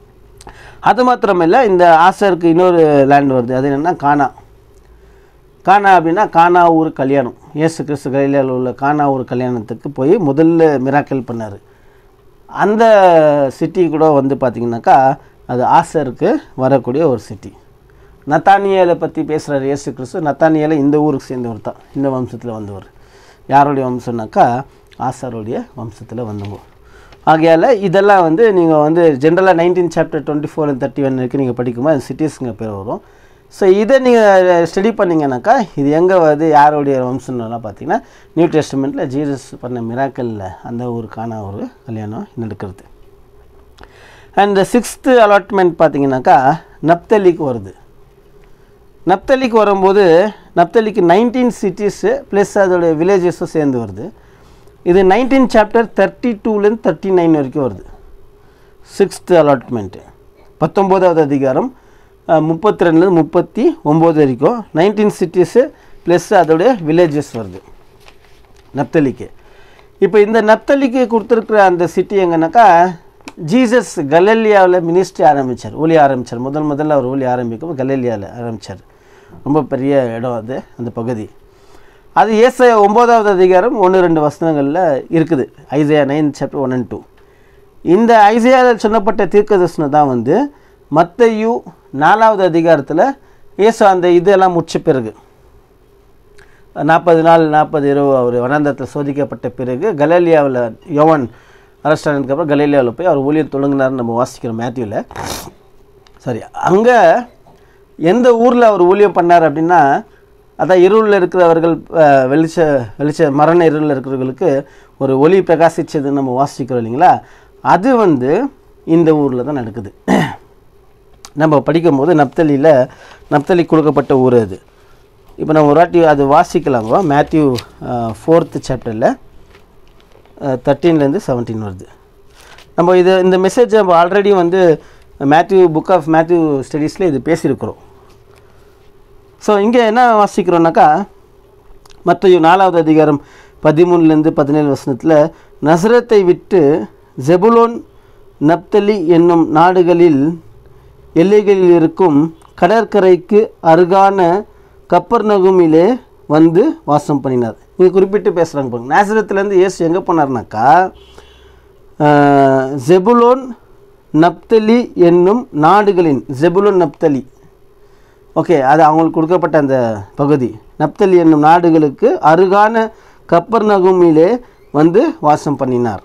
அது மாத்திரமில்லை இந்த ஆசருக்கு இன்னொரு லேண்ட் வருது அது என்னென்னா கானா கானா அப்படின்னா கானா ஊர் கல்யாணம் இயேசு கிறிஸ்து கலிலியாவில் உள்ள கானா ஊர் கல்யாணத்துக்கு போய் முதல்ல மிராக்கல் பண்ணார் அந்த சிட்டி கூட வந்து பார்த்திங்கனாக்கா அது ஆசருக்கு வரக்கூடிய ஒரு சிட்டி நத்தானியலை பற்றி பேசுகிறார் இயேசு கிறிஸ்து நத்தானியலை இந்த ஊருக்கு சேர்ந்தவர் தான் இந்த வம்சத்தில் வந்தவர் யாருடைய வம்சம்னாக்கா ஆசாருடைய வம்சத்தில் வந்தவங்க ஆகையால் இதெல்லாம் வந்து நீங்கள் வந்து ஜென்ரலாக nineteen chapter twenty four thirty one வரைக்கும் நீங்கள் படிக்கும்போது சிட்டிஸுங்க பேர் வரும் ஸோ இதை நீங்கள் ஸ்டடி பண்ணீங்கன்னாக்கா இது எங்கே வருது யாருடைய வம்சம்லாம் பார்த்தீங்கன்னா நியூ டெஸ்டமெண்ட்டில் ஜீசஸ் பண்ண மிராக்கலில் அந்த ஒரு காண ஒரு கல்யாணம் நடக்கிறது அண்ட் சிக்ஸ்த்து அலாட்மெண்ட் பார்த்தீங்கன்னாக்கா நப்தலிக்கு வருது நப்தலிக்கு வரும்போது நப்தலிக்கு நைன்டீன் சிட்டிஸு ப்ளஸ் அதோடைய வில்லேஜஸும் சேர்ந்து வருது இது நைன்டீன் சாப்டர் தேர்ட்டி டூலேருந்து தேர்ட்டி நைன் வரைக்கும் வருது சிக்ஸ்த்து அலாட்மெண்ட்டு பத்தொம்போதாவது அதிகாரம் முப்பத்தி ரெண்டுலேருந்து முப்பத்தி ஒம்பது வரைக்கும் நைன்டீன் சிட்டிஸு ப்ளஸ் அதோடைய வில்லேஜஸ் வருது நப்தலிக்கு இப்போ இந்த நப்தலிக்கு கொடுத்துருக்குற அந்த சிட்டி எங்கன்னாக்கா ஜீசஸ் கலலியாவில் மினிஸ்ட்ரி ஆரம்பித்தார் ஊழி ஆரம்பித்தார் முதல் முதல்ல அவர் ஊழி ஆரம்பிக்கும் கலலியாவில் ஆரம்பித்தார் ரொம்ப பெரிய இடம் அது அந்த பகுதி அது ஏச ஒம்போதாவது அதிகாரம் ஒன்று ரெண்டு வசனங்களில் இருக்குது Isaiah nine chapter one and two இந்த ஐசையாவில் சொல்லப்பட்ட தீர்க்கதர்சனம் தான் வந்து மத்தையு நாலாவது அதிகாரத்தில் இயேசு அந்த இதெல்லாம் முடிச்ச பிறகு நாற்பது நாள் நாற்பது இரவு அவர் வனாந்தரத்தில் சோதிக்கப்பட்ட பிறகு கலேலியாவில் யோவன் அரெஸ்ட் ஆனதுக்கப்புறம் கலேலியாவில் போய் அவர் ஊழியர் தொடங்கினார்னு நம்ம வாசிக்கிறோம் மேத்யூவில் சரி அங்கே எந்த ஊரில் அவர் ஊழியம் பண்ணார் அப்படின்னா அதான் இருளில் இருக்கிறவர்கள் அஹ், வெளிச்ச வெளிச்ச மரண இருளில் இருக்கிறவர்களுக்கு ஒரு ஒளி பிரகாசிச்சதுன்னு நம்ம வாசிக்கிறோம் இல்லைங்களா அது வந்து இந்த ஊரில் தான் நடக்குது நம்ம படிக்கும்போது நப்தலியில் நப்தலி கொடுக்கப்பட்ட ஊர் அது இப்போ நம்ம ஒரு வாட்டி அது வாசிக்கலாங்க மேத்யூ ஃபோர்த்து சாப்டரில் தேர்ட்டீன்லேருந்து செவன்டீன் வருது நம்ம இது இந்த மெசேஜ் நம்ம ஆல்ரெடி வந்து மேத்யூ புக் ஆஃப் மேத்யூ ஸ்டடீஸில் இது பேசியிருக்கிறோம் ஸோ இங்கே என்ன வாசிக்கிறோம்னாக்கா மற்ற நாலாவது அதிகாரம் பதிமூணுலேருந்து பதினேழு வசனத்தில் நசரத்தை விட்டு ஜெபுலோன் நப்தலி என்னும் நாடுகளில் எல்லைகளில் இருக்கும் கடற்கரைக்கு அருகான கப்பர் நகுமிலே வந்து வாசம் பண்ணினார் இங்கே குறிப்பிட்டு பேசுகிறாங்க பாருங்க நேசரத்துலேருந்து இயேசு எங்கே போனார்னாக்கா ஆஹ், ஜெபுலோன் நப்தலி என்னும் நாடுகளின் ஜெபுலோன் நப்தலி ஓகே அது அவங்களுக்கு கொடுக்கப்பட்ட அந்த பகுதி நப்தலி என்னும் நாடுகளுக்கு அருகான கப்பர் நகுமிலே வந்து வாசம் பண்ணினார்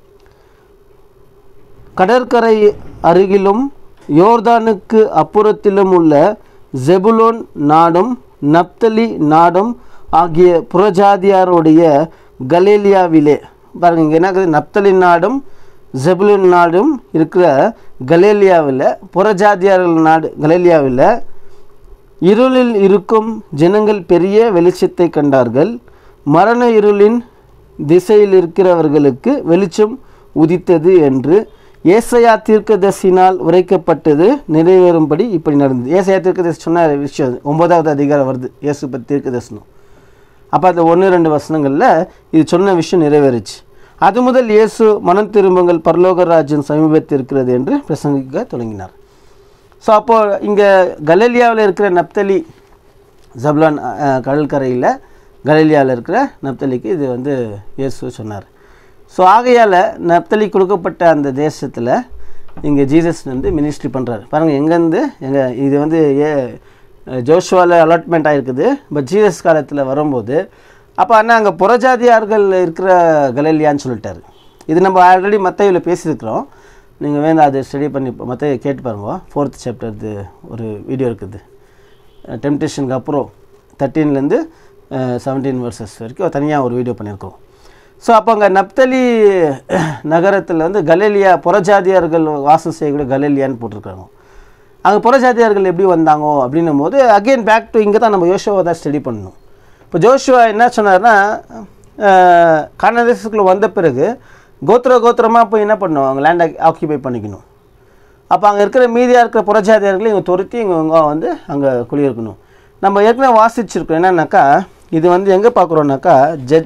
கடற்கரை அருகிலும் யோர்தானுக்கு அப்புறத்திலும் உள்ள ஜெபுலோன் நாடும் நப்தலி நாடும் ஆகிய புறஜாதியாருடைய கலேலியாவிலே பாருங்க இங்கே என்ன இருக்குது நப்தலி நாடும் ஜெபுலோன் நாடும் இருக்கிற கலேலியாவில் புறஜாதியார்கள் நாடு கலேலியாவில் இருளில் இருக்கும் ஜனங்கள் பெரிய வெளிச்சத்தை கண்டார்கள் மரண இருளின் திசையில் இருக்கிறவர்களுக்கு வெளிச்சம் உதித்தது என்று ஏசையா தீர்க்கதரிசினால் உரைக்கப்பட்டது நிறைவேறும்படி இப்படி நடந்தது ஏசையா தீர்க்கதரிசி சொன்ன விஷயம் அது. ஒன்பதாவது அதிகாரம் வருது இயேசு பற்றி தீர்க்கதரிசனம் அப்போ அந்த ஒன்று ரெண்டு வசனங்களில் இது சொன்ன விஷயம் நிறைவேறுச்சு அது முதல் இயேசு மனம் திரும்புங்கள் பரலோக ராஜ்யம் சமீபத்தில் இருக்கிறது என்று பிரசங்கிக்க தொடங்கினார் ஸோ அப்போது இங்கே கலேலியாவில் இருக்கிற நப்தலி ஜப்லான் அஹ், கடற்கரையில் கலேலியாவில் இருக்கிற நப்தலிக்கு இது வந்து இயேசு சொன்னார் ஸோ ஆகையால் நப்தலி கொடுக்கப்பட்ட அந்த தேசத்தில் இங்கே ஜீசஸ் வந்து மினிஸ்ட்ரி பண்ணுறாரு பாருங்கள் எங்கேருந்து எங்கள் இது வந்து ஏ ஜோஷுவாவில் அலாட்மெண்ட் ஆகிருக்குது பட் ஜீசஸ் காலத்தில் வரும்போது அப்போ அண்ணா அங்கே புறஜாதியார்கள் இருக்கிற கலேலியான்னு சொல்லிட்டாரு இது நம்ம ஆல்ரெடி மத்தையில் பேசியிருக்கிறோம் நீங்கள் வேணும் அதை ஸ்டடி பண்ணி மற்ற கேட்டு பாருங்க ஃபோர்த் சாப்டர் ஒரு வீடியோ இருக்குது டெம்டேஷனுக்கு அப்புறம் தேர்ட்டீன்லேருந்து செவன்டீன் வர்சஸ் வரைக்கும் தனியாக ஒரு வீடியோ பண்ணியிருக்கோம் ஸோ அப்போ அங்கே நப்தலி நகரத்தில் வந்து கலேலியா புறஜாதியார்கள் வாசம் செய்யக்கூடிய கலேலியான்னு போட்டிருக்காங்க அங்கே புறஜாதியார்கள் எப்படி வந்தாங்கோ அப்படின்னும் போது அகெயின் பேக் டு இங்கே தான் நம்ம யோசுவாவை தான் ஸ்டடி பண்ணணும் இப்போ ஜோஷுவா என்ன சொன்னார்னா கானதேசத்துக்குள்ளே வந்த பிறகு கோத்திர கோத்திரமாக போய் என்ன பண்ணணும் அவங்க லேண்டை ஆக்கியபை பண்ணிக்கணும் அப்போ அங்கே இருக்கிற மீதியாக இருக்கிற புறஜாதியார்களை இங்கே துரத்தி இங்கே இவங்க வந்து அங்கே குடியிருக்கணும் நம்ம ஏற்கனவே வாசிச்சிருக்கோம் என்னன்னாக்கா இது வந்து எங்கே பார்க்குறோன்னாக்கா ஜட்ஜ்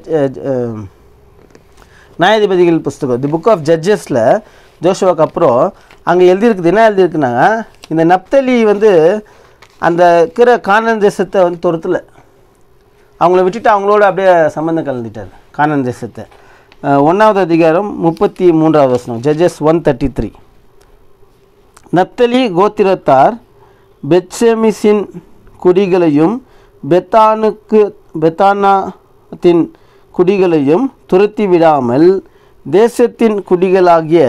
நியாயாதிபதிகள் புஸ்தகம் தி புக் ஆஃப் ஜட்ஜஸில் ஜோஷுவாக்கு அப்புறம் அங்கே எழுதியிருக்குது என்ன எழுதியிருக்குன்னா இந்த நப்தலி வந்து அந்த இருக்கிற கானன் தேசத்தை வந்து துரத்தில் அவங்கள விட்டுட்டு அவங்களோட அப்படியே சம்மந்தம் கலந்துட்டார் கானன் தேசத்தை அஹ், ஒன்றாவது அதிகாரம் முப்பத்தி மூன்றாவது வசனம் Judges one thirty three Naphtali கோத்திரத்தார் பெத்ஷெமிஸின் குடிகளையும் பெத்தானுக்கு பெத்தானாத்தின் குடிகளையும் துரத்தி விடாமல் தேசத்தின் குடிகளாகிய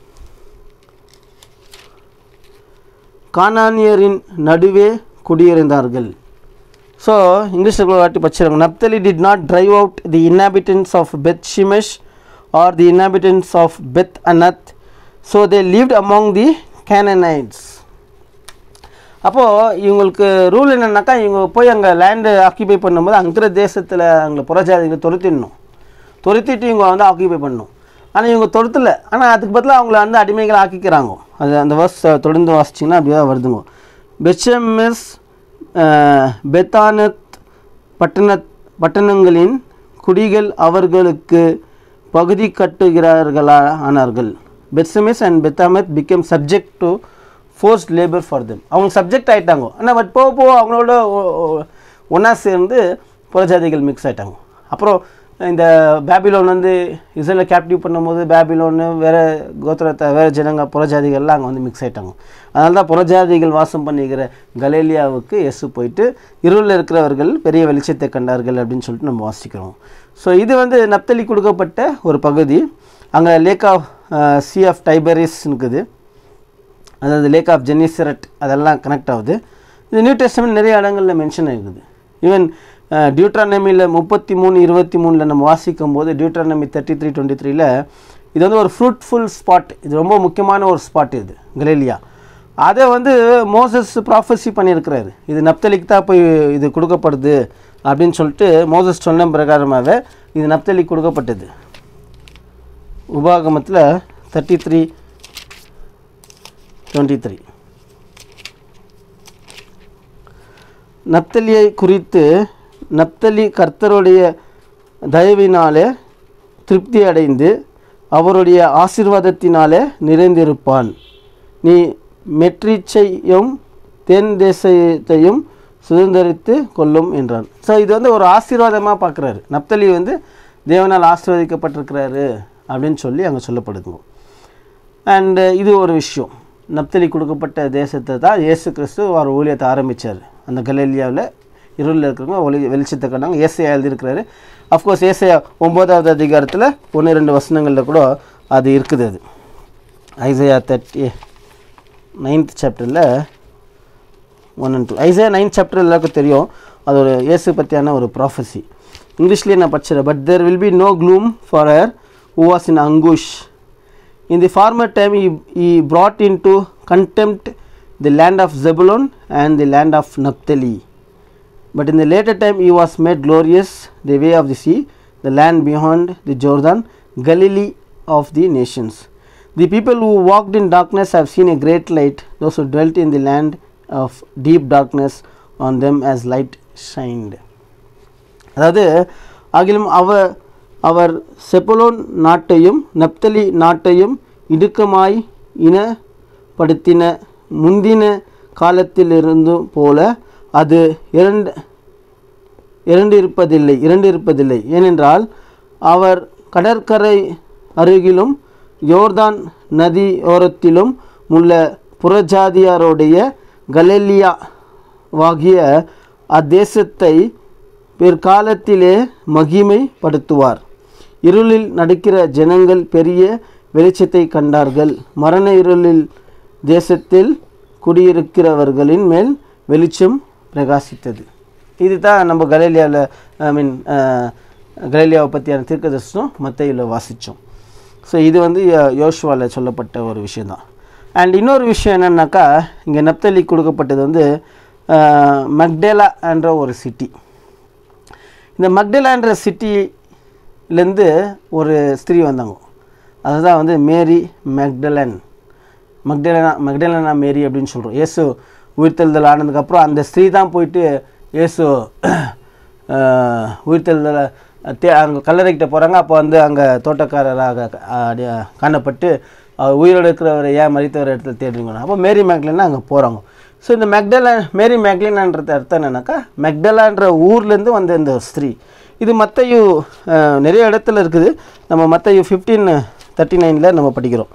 கானானியரின் நடுவே குடியிருந்தார்கள் ஸோ இங்கிலீஷில் வாட்டி பச்சிருங்க Naphtali did not drive out the inhabitants of Beth Shemesh or the inhabitants of Beth Anath so they lived among the Canaanites அப்போது இவங்களுக்கு ரூல் என்னன்னாக்கா இவங்க போய் அங்கே லேண்டு ஆக்கியபை பண்ணும்போது அங்கே இருக்கிற தேசத்தில் அங்கே புறஜாதிகளை துரத்திடணும் துரத்திட்டு இவங்க வந்து ஆக்கியபை பண்ணணும் ஆனால் இவங்க துரத்தல ஆனால் அதுக்கு பதிலாக அவங்கள வந்து அடிமைகள் ஆக்கிக்கிறாங்க அது அந்த வர்ஸ் தொடர்ந்து வாசிச்சிங்கன்னா அப்படியே தான் வருதுங்க பெச்சமிஸ் பெத்தானத் பட்டண பட்டணங்களின் குடிகள் அவர்களுக்கு பகுதி கட்டுகிறார்களா ஆனார்கள் Beth Shemesh and Beth Anath become subject to forced labour for them அவங்க சப்ஜெக்ட் ஆகிட்டாங்க ஆனால் பட் போக போக அவங்களோட ஒன்றா சேர்ந்து புறஜாதிகள் மிக்ஸ் ஆகிட்டாங்க அப்புறம் இந்த பேபிலோன் வந்து இஸ்ரேலை கேப்டிவ் பண்ணும்போது பேபிலோன்னு வேறு கோத்திரத்தை வேறு ஜனங்க புறஜாதிகள்லாம் அங்கே வந்து மிக்ஸ் ஆகிட்டாங்க அதனால தான் புறஜாதிகள் வாசம் பண்ணிக்கிற கலேலியாவுக்கு எஸ்ஸு போயிட்டு இருளில் இருக்கிறவர்கள் பெரிய வெளிச்சத்தை கண்டார்கள் அப்படின்னு சொல்லிட்டு நம்ம வாசிக்கிறோம் ஸோ இது வந்து நப்தலி கொடுக்கப்பட்ட ஒரு பகுதி அங்கே lake of sea of Tiberias இருக்குது அதாவது லேக் ஆஃப் ஜெனிசரட் அதெல்லாம் கனெக்ட் ஆகுது இது நியூ டெஸ்டமெண்ட் நிறைய இடங்களில் மென்ஷன் ஆகிருக்குது ஈவன் டியூட்ரானமியில் முப்பத்தி மூணு இருபத்தி மூணில் நம்ம வாசிக்கும் போது டியூட்ரானமி தேர்ட்டி த்ரீ டுவெண்ட்டி த்ரீல இது வந்து ஒரு ஃப்ரூட்ஃபுல் ஸ்பாட் இது ரொம்ப முக்கியமான ஒரு ஸ்பாட் இது கலேலியா அதை வந்து மோசஸ் ப்ராஃபஸி பண்ணியிருக்கிறாரு இது நப்தலிக்கு தான் போய் இது கொடுக்கப்படுது அப்படின்னு சொல்லிட்டு மோசஸ் சொன்ன பிரகாரமாகவே இது நப்தலிக்கு கொடுக்கப்பட்டது உபாகமத்தில் தேர்ட்டி த்ரீ டுவெண்ட்டி த்ரீ நப்தலியை குறித்து நப்தலி கர்த்தருடைய தயவினாலே திருப்தி அடைந்து அவருடைய ஆசீர்வாதத்தினாலே நிறைந்திருப்பான் நீ மெட்ரிச்சையும் தென் தேசத்தையும் சுதந்திரித்து கொள்ளும் என்றான் ஸோ இது வந்து ஒரு ஆசீர்வாதமாக பார்க்குறாரு நப்தலி வந்து தேவனால் ஆசீர்வதிக்கப்பட்டிருக்கிறாரு அப்படின்னு சொல்லி அங்கே சொல்லப்படுதுங்க அண்டு இது ஒரு விஷயம் நப்தலி கொடுக்கப்பட்ட தேசத்தை தான் இயேசு கிறிஸ்து ஒரு ஊழியத்தை ஆரம்பித்தார் அந்த கலேலியாவில் இருளில் இருக்கிறவங்க ஒளி வெளிச்சத்தை கண்டாங்க ஏசையா எழுதியிருக்கிறாரு அஃப்கோர்ஸ் ஏசையா ஒம்போதாவது அதிகாரத்தில் ஒன்று ரெண்டு வசனங்களில் கூட அது இருக்குது அது ஐசையா தேர்ட்டி நைன்த் சாப்டரில் one and two Isaiah ninth chapter எல்லாருக்கும் தெரியும் அது ஒரு இயேசு பற்றியான ஒரு ப்ராஃபஸி இங்கிலீஷ்லேயே நான் படிச்சிடறேன் but there will be no gloom for her who was in anguish In the former time, he, he brought into contempt the land of Zebulun and the land of Naphtali. But in the later time, he was made glorious, the way of the sea, the land beyond the Jordan, Galilee of the nations. The people who walked in darkness have seen a great light, those who dwelt in the land of deep darkness, on them as light shined. அதாவது ஆகிலும் அவர் அவர் செப்பலோன் நாட்டையும் நப்தலி நாட்டையும் இடுக்கமாய் இனப்படுத்தின முந்தின காலத்திலிருந்தும் போல அது இரண்டு இரண்டு இருப்பதில்லை இரண்டு இருப்பதில்லை ஏனென்றால் அவர் கடற்கரை அருகிலும் யோர்தான் நதி ஓரத்திலும் உள்ள புறஜாதியாருடைய கலலியாவாகிய அத்தேசத்தை பிற்காலத்திலே மகிமைப்படுத்துவார் இருளில் நடக்கிற ஜனங்கள் பெரிய வெளிச்சத்தை கண்டார்கள் மரண இருளில் தேசத்தில் குடியிருக்கிறவர்களின் மேல் வெளிச்சம் பிரகாசித்தது இதுதான் நம்ம கலேலியாவில் ஐ மீன் கலேலியாவை பற்றியான தீர்க்க தரிசனம் மத்தையில் வாசித்தோம் ஸோ இது வந்து யோசுவாவில் சொல்லப்பட்ட ஒரு விஷயந்தான் அண்ட் இன்னொரு விஷயம் என்னன்னாக்கா இங்கே நப்தலி கொடுக்கப்பட்டது வந்து மக்டேலா என்ற ஒரு சிட்டி இந்த மக்டலான்ற சிட்டிலேருந்து ஒரு ஸ்திரீ வந்தாங்க அதுதான் வந்து மேரி மெக்டலன் மக்டலனா மக்டலனா மேரி அப்படின்னு சொல்கிறோம் இயேசு உயிர்த்தெழுதல் ஆனதுக்கப்புறம் அந்த ஸ்திரீ தான் போயிட்டு இயேசு உயிர்த்தெழுதல் தே அங்கே கல்லறைக்கிட்ட போகிறாங்க அப்போ வந்து அங்கே தோட்டக்காரராக காணப்பட்டு உயிரோடு இருக்கிறவரை ஏன் மறித்தவர் இடத்துல தேடுறீங்க அப்போ மேரி மேக்லின்னா அங்கே போகிறாங்க ஸோ இந்த மெக்டலா மேரி மேக்லினான்றது அர்த்தம் என்னன்னாக்கா மெக்டலான்ற ஊர்லேருந்து வந்த இந்த ஸ்திரீ இது மத்தையு நிறைய இடத்துல இருக்குது நம்ம மத்தையு ஃபிஃப்டீன் தேர்ட்டி நைனில் நம்ம படிக்கிறோம்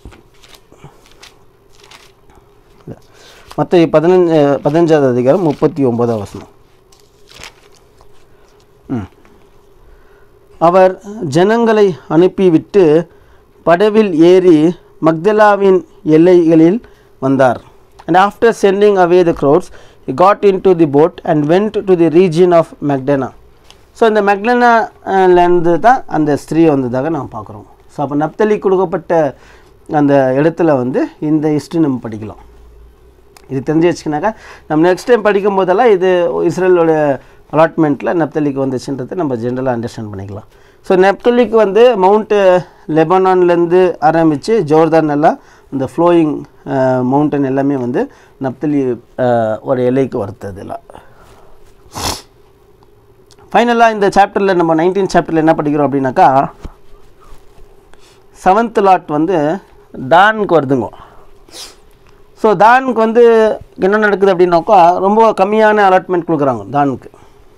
மற்ற பதினஞ்சு பதினஞ்சாவது அதிகாரம் முப்பத்தி ஒன்பதாம் வசனம் அவர் ஜனங்களை அனுப்பிவிட்டு படவில் ஏறி மக்தலாவின் எல்லைகளில் வந்தார் and after sending away the crowds he got into the boat and went to the region of magdana so இந்த மெக்டனாலேருந்து தான் அந்த ஸ்திரீ வந்ததாக நம்ம பார்க்குறோம் ஸோ அப்போ நப்தலி கொடுக்கப்பட்ட அந்த இடத்துல வந்து இந்த ஹிஸ்ட்ரி நம்ம படிக்கலாம் இது தெரிஞ்சு வச்சுக்கினாக்கா நம்ம நெக்ஸ்ட் டைம் படிக்கும் போதெல்லாம் இது இஸ்ரேலோட அலாட்மெண்ட்டில் நப்தலிக்கு வந்துச்சுன்றதை நம்ம ஜென்ரலாக அண்டர்ஸ்டாண்ட் பண்ணிக்கலாம் ஸோ நெப்தலிக்கு வந்து மவுண்ட்டு லெபனான்லேருந்து ஆரம்பித்து ஜோர்தான் எல்லாம் இந்த ஃப்ளோயிங் மவுண்டன் எல்லாமே வந்து நப்தலி ஒரு எல்லைக்கு வருத்தது எல்லாம் ஃபைனலாக இந்த சாப்டரில் நம்ம நைன்டீன் சாப்டரில் என்ன படிக்கிறோம் அப்படின்னாக்கா செவன்த் லாட் வந்து தானுக்கு வருதுங்க ஸோ தானுக்கு வந்து என்ன நடக்குது அப்படின்னாக்கா ரொம்ப கம்மியான அலாட்மெண்ட் கொடுக்குறாங்க தானுக்கு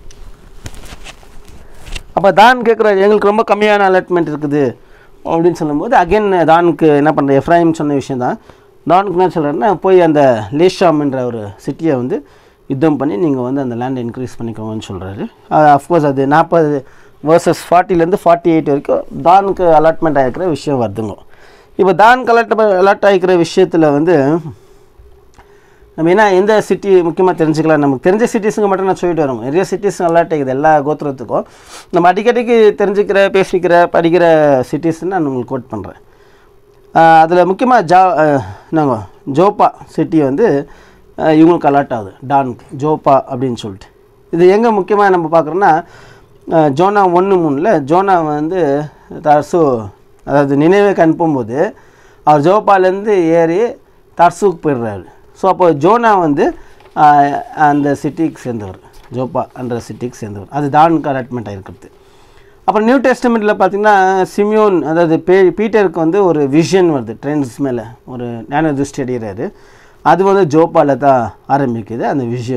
அப்போ தான் கேட்குறாரு எங்களுக்கு ரொம்ப கம்மியான அலாட்மெண்ட் இருக்குது அப்படின்னு சொல்லும்போது அகைன் தானுக்கு என்ன பண்ணுற எஃப்ராயிம் சொன்ன விஷயம் தான் தானுக்கு என்ன சொல்கிறாருன்னா போய் அந்த லேஷாம்ன்ற ஒரு சிட்டியை வந்து யுத்தம் பண்ணி நீங்கள் வந்து அந்த லேண்டை இன்க்ரீஸ் பண்ணிக்கோங்கன்னு சொல்கிறாரு அஃப்கோர்ஸ் அது நாற்பது வேர்சஸ் ஃபார்ட்டிலேருந்து ஃபார்ட்டி எயிட் வரைக்கும் தானுக்கு அலாட்மெண்ட் ஆகிருக்கிற விஷயம் வருதுங்க இப்போ தானுக்கு அலாட் அலாட் ஆகிக்கிற விஷயத்தில் வந்து நம்ம என்ன எந்த சிட்டி முக்கியமாக தெரிஞ்சுக்கலாம் நமக்கு தெரிஞ்ச சிட்டிஸுங்க மட்டும் நான் சொல்லிட்டு வரோம் நிறைய சிட்டிஸ் அலாட் ஆகுது எல்லா கோத்திரத்துக்கும் நம்ம அடிக்கடிக்கு தெரிஞ்சுக்கிற பேசிக்கிற படிக்கிற சிட்டிஸ்ன்னு நான் உங்களுக்கு கோட் பண்ணுறேன் அதில் முக்கியமாக ஜா என்னங்க ஜோப்பா சிட்டி வந்து இவங்களுக்கு அலாட் ஆகுது டான்க்கு ஜோப்பா அப்படின்னு சொல்லிட்டு இது எங்கே முக்கியமாக நம்ம பார்க்குறோன்னா ஜோனா ஒன்று மூணில் ஜோனா வந்து தர்சு அதாவது நினைவுக்கு அனுப்பும்போது அவர் ஜோப்பாலேருந்து ஏறி தர்சுக்கு போயிடுறாரு ஸோ அப்போ ஜோனா வந்து அந்த சிட்டிக்கு சேர்ந்தவர் ஜோப்பா என்ற சிட்டிக்கு சேர்ந்தவர் அது தானுக்கு அலாட்மெண்ட் ஆகிருக்கிறது அப்புறம் நியூ டெஸ்டமெண்ட்டில் பார்த்தீங்கன்னா சிமியோன் அதாவது பே பீட்டருக்கு வந்து ஒரு விஷன் வருது ட்ரெண்ட்ஸ் மேலே ஒரு ஞான திருஷ்டி அடைகிறாரு அது வந்து ஜோப்பாவில் தான் ஆரம்பிக்குது அந்த விஷன்னு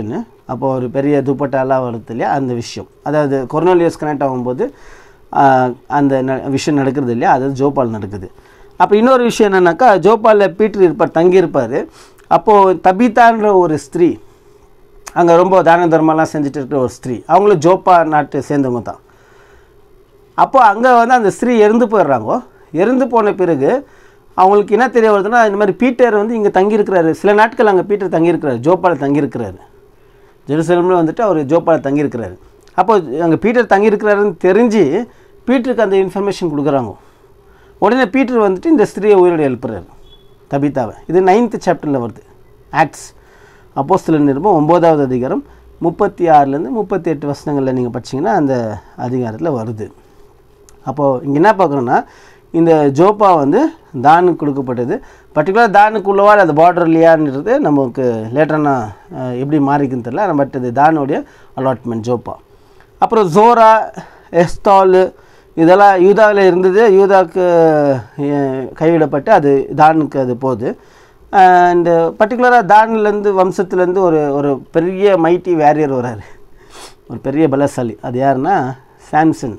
அப்போ ஒரு பெரிய துப்பட்டாலாம் வருது இல்லையா அந்த விஷயம் அதாவது கொரோனாலியஸ் கனெக்ட் ஆகும்போது ஆஹ், அந்த ந- விஷயம் நடக்கிறது இல்லையா அதாவது ஜோபால் நடக்குது அப்போ இன்னொரு விஷயம் என்னன்னாக்கா ஜோபாலில் பீட்டர் இருப்பார் தங்கியிருப்பார் அப்போது தபிதான்ற ஒரு ஸ்திரீ அங்கே ரொம்ப தான தர்மம்லாம் செஞ்சுட்டு இருக்கிற ஒரு ஸ்திரீ அவங்களும் ஜோப்பா நாட்டை சேர்ந்தவங்க தான் அப்போ அங்கே வந்து அந்த ஸ்திரீ இறந்து போயிடுறாங்க இறந்து போன பிறகு அவங்களுக்கு என்ன தெரிய வருதுன்னா இந்த மாதிரி பீட்டர் வந்து இங்கே தங்கியிருக்கிறாரு சில நாட்கள் அங்கே பீட்டர் தங்கியிருக்கிறாரு ஜோப்பாவில் தங்கியிருக்கிறாரு ஜெருசலமில் வந்துட்டு அவர் ஜோப்பாவில் தங்கியிருக்கிறாரு அப்போ அங்கே பீட்டர் தங்கியிருக்கிறாருன்னு தெரிஞ்சு பீட்டருக்கு அந்த இன்ஃபர்மேஷன் கொடுக்குறாங்க உடனே பீட்டர் வந்துட்டு இந்த ஸ்திரீயை உயிரோடு எழுப்புறாரு தபிதாவை இது நைன்த் சாப்டரில் வருது ஆக்ட்ஸ் அப்போஸ்தல நிருபம் ஒம்போதாவது அதிகாரம் முப்பத்தி ஆறுலேருந்து முப்பத்தி எட்டு வசனங்களில் நீங்கள் படிச்சீங்கன்னா அந்த அதிகாரத்தில் வருது அப்போது இங்கே என்ன பார்க்குறோன்னா இந்த ஜோப்பா வந்து தானுக்கு கொடுக்கப்பட்டது பர்டிகுலர் தானுக்கு உள்ளவா அது பார்டர் இல்லையான்றது நமக்கு லேட்டரான எப்படி மாறிக்குன்னு தெரியல பட் இது தானுடைய அலாட்மெண்ட் ஜோப்பா அப்புறம் ஜோரா எஸ்தால் இதெல்லாம் யூதாவில் இருந்தது யூதாவுக்கு அஹ், கைவிடப்பட்டு அது தானுக்கு அது போகுது அண்டு பர்டிகுலராக தான்லேருந்து வம்சத்துலேருந்து ஒரு ஒரு பெரிய மைட்டி வேரியர் வராரு ஒரு பெரிய பலசாலி அது யாருன்னா சாம்சன்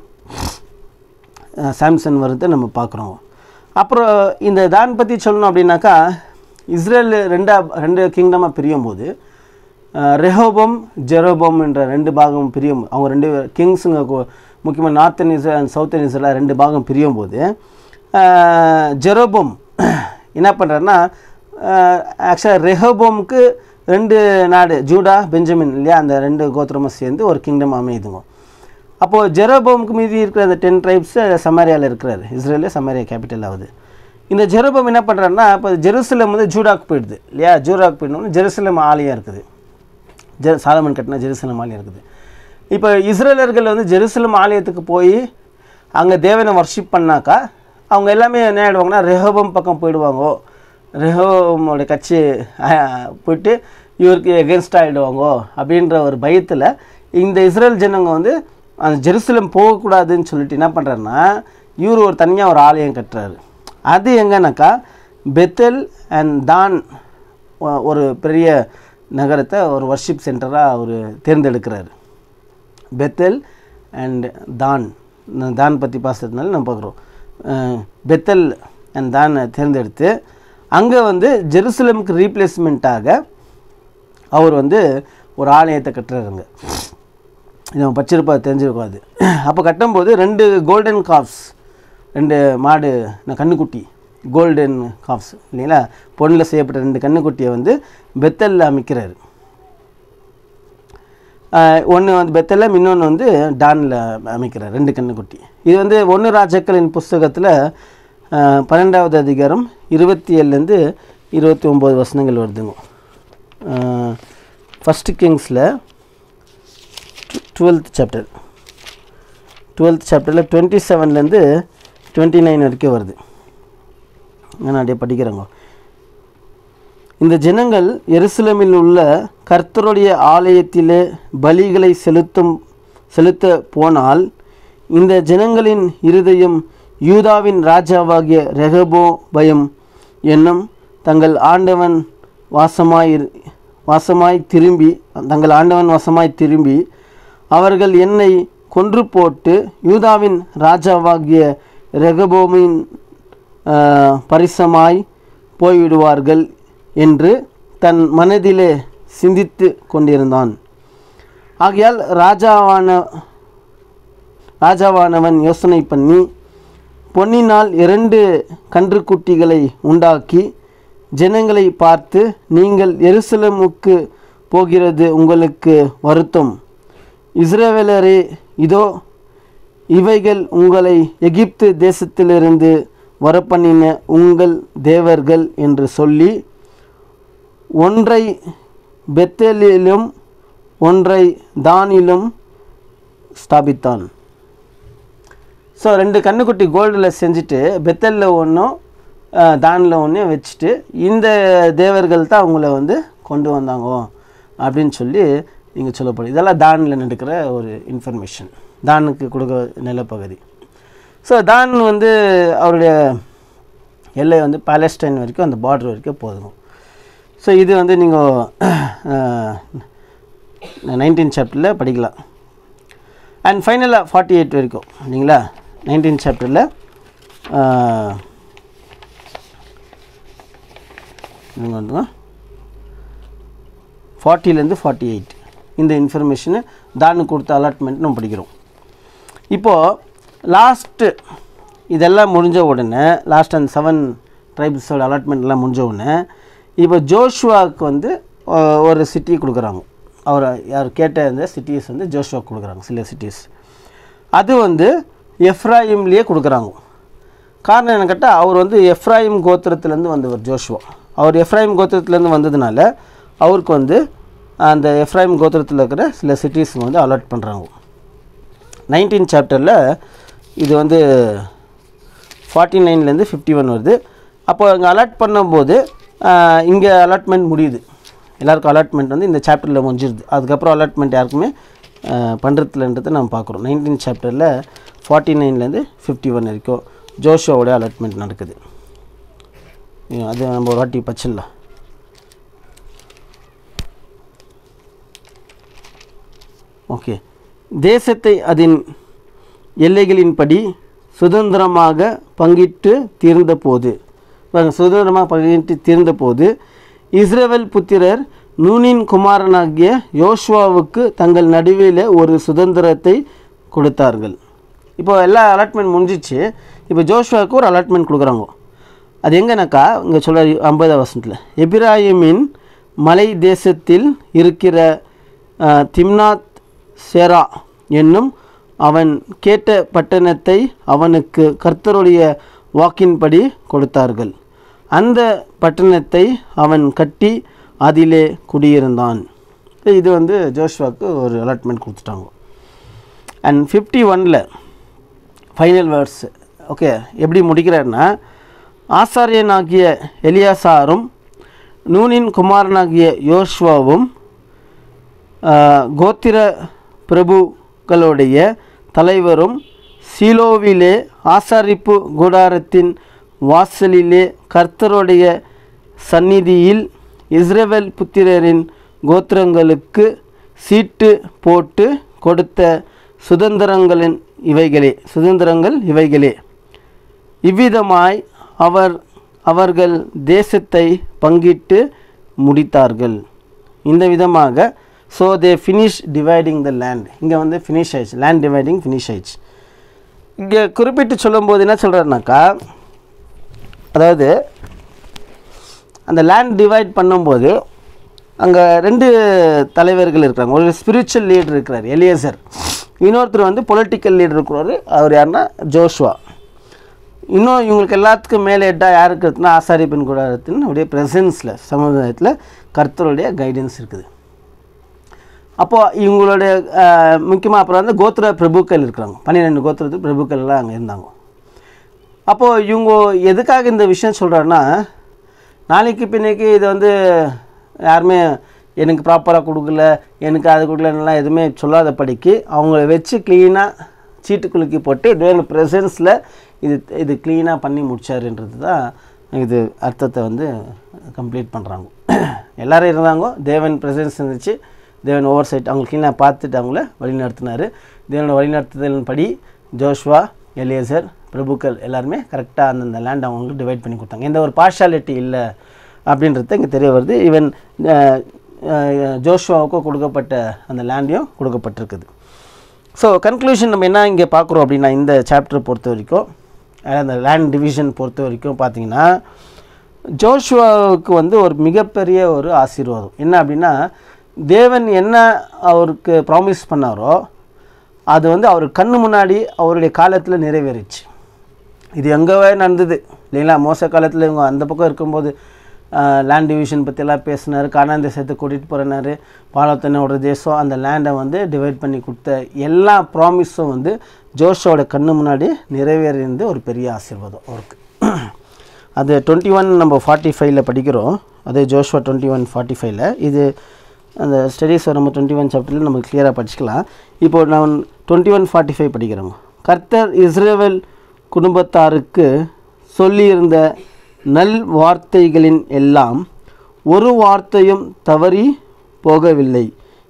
அஹ் சாம்சன் வருது நம்ம பார்க்குறோம் அப்புறம் இந்த தான் பற்றி சொல்லணும் அப்படின்னாக்கா இஸ்ரேல் ரெண்டா ரெண்டு கிங்டமாக பிரியும் போது அஹ் ரெஹோபம் ஜெரோபம் என்ற ரெண்டு பாகம் பிரியும் அவங்க ரெண்டு கிங்ஸுங்க முக்கியமாக northern Israel and southern Israel ரெண்டு பாகம் பிரியும் போது அஹ் ஜெரோபம் என்ன பண்ணுறாருன்னா ஆக்சுவலாக ரெஹோபோமுக்கு ரெண்டு நாடு ஜூடா பெஞ்சமின் இல்லையா அந்த ரெண்டு கோத்திரமும் சேர்ந்து ஒரு கிங்டம் அமையுதுங்க அப்போது ஜெரோபோமுக்கு மீதி இருக்கிற அந்த டென் ட்ரைப்ஸ் சமாரியாவில் இருக்கிறாரு இஸ்ரேலில் சமாரியா கேபிட்டல் ஆகுது இந்த ஜெரோபோம் என்ன பண்ணுறாருன்னா இப்போ ஜெருசலம் வந்து ஜூடாக்கு போயிடுது இல்லையா ஜூடாக்கு போயிடணும்னு ஜெருசலம் ஆலயம் இருக்குது ஜெ சாலமன் கட்டின ஜெருசலம் ஆலயம் இருக்குது இப்போ இஸ்ரேலர்கள் வந்து ஜெருசலம் ஆலயத்துக்கு போய் அங்கே தேவனை வர்ஷிப் பண்ணாக்கா அவங்க எல்லாமே என்ன ஆகிடுவாங்கன்னா ரெஹோபம் பக்கம் போயிடுவாங்க ரெஹோமோட கட்சி அஹ், போயிட்டு இவருக்கு எகென்ஸ்ட் ஆகிடுவாங்க அப்படின்ற ஒரு பயத்தில் இந்த இஸ்ரேல் ஜனங்க வந்து அந்த ஜெருசலம் போகக்கூடாதுன்னு சொல்லிட்டு என்ன பண்ணுறாருன்னா இவர் ஒரு தனியாக ஒரு ஆலயம் கட்டுறாரு அது எங்கன்னாக்கா பெத்தல் அண்ட் தான் ஒ- ஒரு பெரிய நகரத்தை ஒரு வர்ஷிப் சென்டராக அவர் தேர்ந்தெடுக்கிறாரு பெத்தல் அண்ட் தான் நான் தான் பற்றி பேசுறதுனால நம்ம பார்க்குறோம் அஹ், பெத்தல் அண்ட் தான் தேர்ந்தெடுத்து அங்கே வந்து ஜெருசலமுக்கு ரீப்ளேஸ்மெண்ட்டாக அவர் வந்து ஒரு ஆலயத்தை கட்டுறாருங்க இது நம்ம பச்சிருப்பா தெரிஞ்சிருக்கும் அது அப்போ கட்டும்போது ரெண்டு கோல்டன் காப்ஸ் ரெண்டு மாடு நான் கண்ணுக்குட்டி கோல்டன் காப்ஸ் இல்லைங்களா பொண்ணில் செய்யப்பட்ட ரெண்டு கண்ணுக்குட்டியை வந்து பெத்தலில் அமைக்கிறாரு ஒன்று வந்து பெத்தலில் இன்னொன்று வந்து டானில் அமைக்கிறார் ரெண்டு கண்ணுக்குட்டி இது வந்து ஒன்று ராஜாக்களின் புஸ்தகத்தில் பன்னெண்டாவது அதிகாரம் இருபத்தி ஏழுலேருந்து இருபத்தி ஒம்பது வசனங்கள் வருதுங்க ஃபஸ்ட்டு கிங்ஸில் டுவெல்த் சாப்டர் டுவெல்த் சாப்டரில் டுவெண்ட்டி செவன்லேருந்து டுவெண்ட்டி நைன் வரைக்கும் வருது நான் அப்படியே படிக்கிறேங்க இந்த ஜனங்கள் எருசலேமில் உள்ள கர்த்தருடைய ஆலயத்திலே பலிகளை செலுத்தும் செலுத்த போனால் இந்த ஜனங்களின் இருதயம் யூதாவின் ராஜாவாகிய ரெகபோ பயம் என்னும் தங்கள் ஆண்டவன் வாசமாய் இரு- வாசமாய் திரும்பி தங்கள் ஆண்டவன் வசமாய் திரும்பி அவர்கள் என்னை கொன்று போட்டு யூதாவின் ராஜாவாகிய ரெகபோமின் ஆஹ், பரிசமாய் போய்விடுவார்கள் என்று தன் மனதிலே சிந்தித்து கொண்டிருந்தான் ஆகையால் ராஜாவான ராஜாவானவன் யோசனை பண்ணி பொன்னினால் இரண்டு கன்றுக்குட்டிகளை உண்டாக்கி ஜனங்களை பார்த்து நீங்கள் எருசலேமுக்கு போகிறது உங்களுக்கு வருத்தம் இஸ்ரவேலரே இதோ இவைகள் உங்களை எகிப்து தேசத்திலிருந்து வரப்பண்ணின உங்கள் தேவர்கள் என்று சொல்லி ஒன்றை பெத்தேலிலும் ஒன்றை தானிலும் ஸ்தாபித்தான் ஸோ ரெண்டு கண்ணுக்குட்டி கோல்டில் செஞ்சுட்டு பெத்தலில் ஒன்றும் தானில் ஒன்றையும் வச்சுட்டு இந்த தேவர்கள் தான் அவங்கள வந்து கொண்டு வந்தாங்க அப்படின்னு சொல்லி இங்கே சொல்லப்படுது இதெல்லாம் தானில் நடக்கிற ஒரு இன்ஃபர்மேஷன் தானுக்கு கொடுக்க நிலப்பகுதி ஸோ தான் வந்து அவருடைய எல்லை வந்து பாலஸ்டைன் வரைக்கும் அந்த பார்டர் வரைக்கும் போதும் ஸோ இது வந்து நீங்கள் நைன்டீன் சாப்டரில் படிக்கலாம் அண்ட் ஃபைனலாக ஃபார்ட்டி எயிட் வரைக்கும் இல்லைங்களா நைன்டீன் சாப்டரில் வந்துங்க ஃபார்ட்டிலேருந்து ஃபார்ட்டி எயிட் இந்த இன்ஃபர்மேஷனு தானு கொடுத்த அலாட்மெண்ட் நம்ம படிக்கிறோம் இப்போது லாஸ்ட்டு இதெல்லாம் முடிஞ்ச உடனே லாஸ்ட் அந்த செவன் ட்ரைப்ஸோட அலாட்மெண்ட்லாம் முடிஞ்ச உடனே இப்போ ஜோஷுவாவுக்கு வந்து அஹ், ஒரு சிட்டி கொடுக்குறாங்க அவர் யார் கேட்ட அந்த சிட்டிஸ் வந்து ஜோஷுவாக்கு கொடுக்குறாங்க சில சிட்டிஸ் அது வந்து எஃப்ராயிம்லேயே கொடுக்குறாங்க காரணம் என்ன கேட்டால் அவர் வந்து எஃப்ராயிம் கோத்திரத்துலேருந்து வந்தவர் ஜோஷுவா அவர் எஃப்ராயிம் கோத்திரத்துலேருந்து வந்ததுனால அவருக்கு வந்து அந்த எஃப்ராயிம் கோத்திரத்தில் இருக்கிற சில சிட்டிஸ் வந்து அலாட் பண்ணுறாங்க நைன்டீன் சாப்டரில் இது வந்து ஃபார்ட்டி நைன்லேருந்து ஃபிஃப்டி ஒன் வருது அப்போ இங்கே அலாட் பண்ணும்போது இங்கே அலாட்மெண்ட் முடியுது எல்லாருக்கும் அலாட்மெண்ட் வந்து இந்த சாப்டரில் முடிஞ்சிருது அதுக்கப்புறம் அலாட்மெண்ட் யாருக்குமே பண்ணுறதுலன்றதை நம்ம பார்க்குறோம் நைன்டீன் சாப்டரில் ஃபார்ட்டி நைன்லேருந்து ஃபிஃப்டி ஒன் வரைக்கும் ஜோஷோவோட அலாட்மெண்ட் நடக்குது இது- அது நம்ம ஒரு வாட்டி பச்சிடலாம் ஓகே தேசத்தை அதன் எல்லைகளின்படி சுதந்திரமாக பங்கிட்டு தீர்ந்தபோது பாருங்க, சுதந்திரமாக பங்கிட்டு தீர்ந்தபோது இஸ்ரவேல் புத்திரர் நூனின் குமாரனாகிய யோசுவாவுக்கு தங்கள் நடுவில் ஒரு சுதந்திரத்தை கொடுத்தார்கள் இப்போ எல்லா அலாட்மெண்ட் முடிஞ்சிச்சு இப்போ ஜோஷுவாவுக்கு ஒரு அலாட்மெண்ட் கொடுக்குறாங்க அது எங்கனாக்கா இங்கே சொல்ல ஐம்பதாம் வசனத்தில் எபிராயிமின் மலை தேசத்தில் இருக்கிற அஹ், திம்னாத் சேரா என்னும் அவன் கேட்ட பட்டணத்தை அவனுக்கு கர்த்தருடைய வாக்கின்படி கொடுத்தார்கள் அந்த பட்டணத்தை அவன் கட்டி அதிலே குடியிருந்தான் இது வந்து ஜோஷ்வாக்கு ஒரு அலாட்மெண்ட் கொடுத்துட்டாங்க அண்ட் ஃபிஃப்டி ஒனில் ஃபைனல் வேர்ட்ஸ் ஓகே எப்படி முடிக்கிறாருன்னா ஆசாரியனாகிய எலியாசாரும் நூனின் குமாரனாகிய யோஷ்வாவும் ஆஹ், கோத்திர பிரபுக்களுடைய தலைவரும் சீலோவிலே ஆசாரிப்பு கூடாரத்தின் வாசலிலே கர்த்தருடைய சந்நிதியில் இஸ்ரவேல் புத்திரரின் கோத்திரங்களுக்கு சீட்டு போட்டு கொடுத்த சுதந்திரங்களின் இவைகளே சுதந்திரங்கள் இவைகளே இவ்விதமாய் அவர் அவர்கள் தேசத்தை பங்கிட்டு முடித்தார்கள் இந்த விதமாக so they finish dividing the land இங்கே வந்து ஃபினிஷ் ஆயிடுச்சு லேண்ட் டிவைடிங் ஃபினிஷ் ஆயிடுச்சு இங்கே குறிப்பிட்டு சொல்லும்போது என்ன சொல்கிறாருனாக்கா அதாவது அந்த லேண்ட் டிவைட் பண்ணும்போது அங்கே ரெண்டு தலைவர்கள் இருக்கிறாங்க ஒரு ஸ்பிரிச்சுவல் லீடர் இருக்கிறார் எலியசர் இன்னொருத்தர் வந்து பொலிட்டிக்கல் லீடர் இருக்கிறாரு அவர் யாருன்னா ஜோஷ்வா இன்னும் இவங்களுக்கு எல்லாத்துக்கும் மேலே ஹெட்டாக யார் இருக்கிறதுனா ஆசாரிப்பெண் கூடாரத்தின் அப்படியே ப்ரெசன்ஸில் சமுதாயத்தில் கர்த்தருடைய கைடன்ஸ் இருக்குது அப்போது இவங்களுடைய முக்கியமாக அப்புறம் வந்து கோத்திர பிரபுக்கள் இருக்கிறாங்க பன்னிரெண்டு கோத்திரத்து பிரபுக்கள் எல்லாம் அங்கே இருந்தாங்க அப்போது இவங்க எதுக்காக இந்த விஷயம் சொல்கிறாருன்னா நாளைக்கு பின்னைக்கு இது வந்து யாருமே எனக்கு ப்ராப்பராக கொடுக்கல எனக்கு அது கொடுக்கலன்னெலாம் எதுவுமே சொல்லாத படிக்கு அவங்கள வச்சு க்ளீனாக சீட்டு குலுக்கி போட்டு தேவன் ப்ரெசன்ஸில் இது இது க்ளீனாக பண்ணி முடிச்சாருன்றது தான் இது அர்த்தத்தை வந்து கம்ப்ளீட் பண்ணுறாங்க எல்லாரும் இருந்தாங்க தேவன் ப்ரெசன்ஸ் இருந்துச்சு தேவன் ஓவர் சைட் அவங்க க்ளீனாக பார்த்துட்டு அவங்கள வழிநடத்தினார் தேவனோட வழிநடத்துதலின் படி ஜோஷ்வா எலியசர் பிரபுக்கள் எல்லாருமே கரெக்டாக அந்தந்த லேண்ட் அவங்களுக்கு டிவைட் பண்ணி கொடுத்தாங்க எந்த ஒரு பார்ஷாலிட்டி இல்லை அப்படின்றது இங்கே தெரிய வருது ஈவன் ஜோஷ்வாவுக்கும் கொடுக்கப்பட்ட அந்த லேண்டையும் கொடுக்கப்பட்டிருக்குது ஸோ கன்க்ளூஷன் நம்ம என்ன இங்கே பார்க்குறோம் அப்படின்னா இந்த சாப்டரை பொறுத்த வரைக்கும் அஹ் அந்த லேண்ட் டிவிஷன் பொறுத்த வரைக்கும் பார்த்தீங்கன்னா ஜோஷுவாவுக்கு வந்து ஒரு மிகப்பெரிய ஒரு ஆசீர்வாதம் என்ன அப்படின்னா தேவன் என்ன அவருக்கு ப்ராமிஸ் பண்ணாரோ அது வந்து அவர் கண்ணு முன்னாடி அவருடைய காலத்தில் நிறைவேறிச்சு இது எங்கவே நடந்தது இல்லைங்களா மோச காலத்தில் இவங்க அந்த பக்கம் இருக்கும்போது லேண்ட் டிவிஷன் பற்றியெல்லாம் பேசினார் காணாந்த தேசத்தை கூட்டிகிட்டு போகிறனாரு பாலத்தனோட தேசம் அந்த லேண்டை வந்து டிவைட் பண்ணி கொடுத்த எல்லா ப்ராமிஸும் வந்து ஜோஷோட கண்ணு முன்னாடி நிறைவேறிந்து ஒரு பெரிய ஆசீர்வாதம் அவருக்கு அது டுவெண்ட்டி ஒன் நம்ம ஃபார்ட்டி ஃபைவ்ல படிக்கிறோம் அதே ஜோஷுவா டுவெண்ட்டி ஒன் ஃபார்ட்டி ஃபைவ்ல இது அந்த ஸ்டடீஸ் நம்ம டுவெண்ட்டி ஒன் சாப்டரில் நம்ம கிளியராக படிச்சுக்கலாம் இப்போ நான் டுவெண்ட்டி ஒன் ஃபார்ட்டி ஃபைவ் படிக்கிறோம் கர்த்தர் இஸ்ரேவேல் குடும்பத்தாருக்கு சொல்லியிருந்த நல் வார்த்தைகளின் எல்லாம் ஒரு வார்த்தையும் தவறி போகவில்லை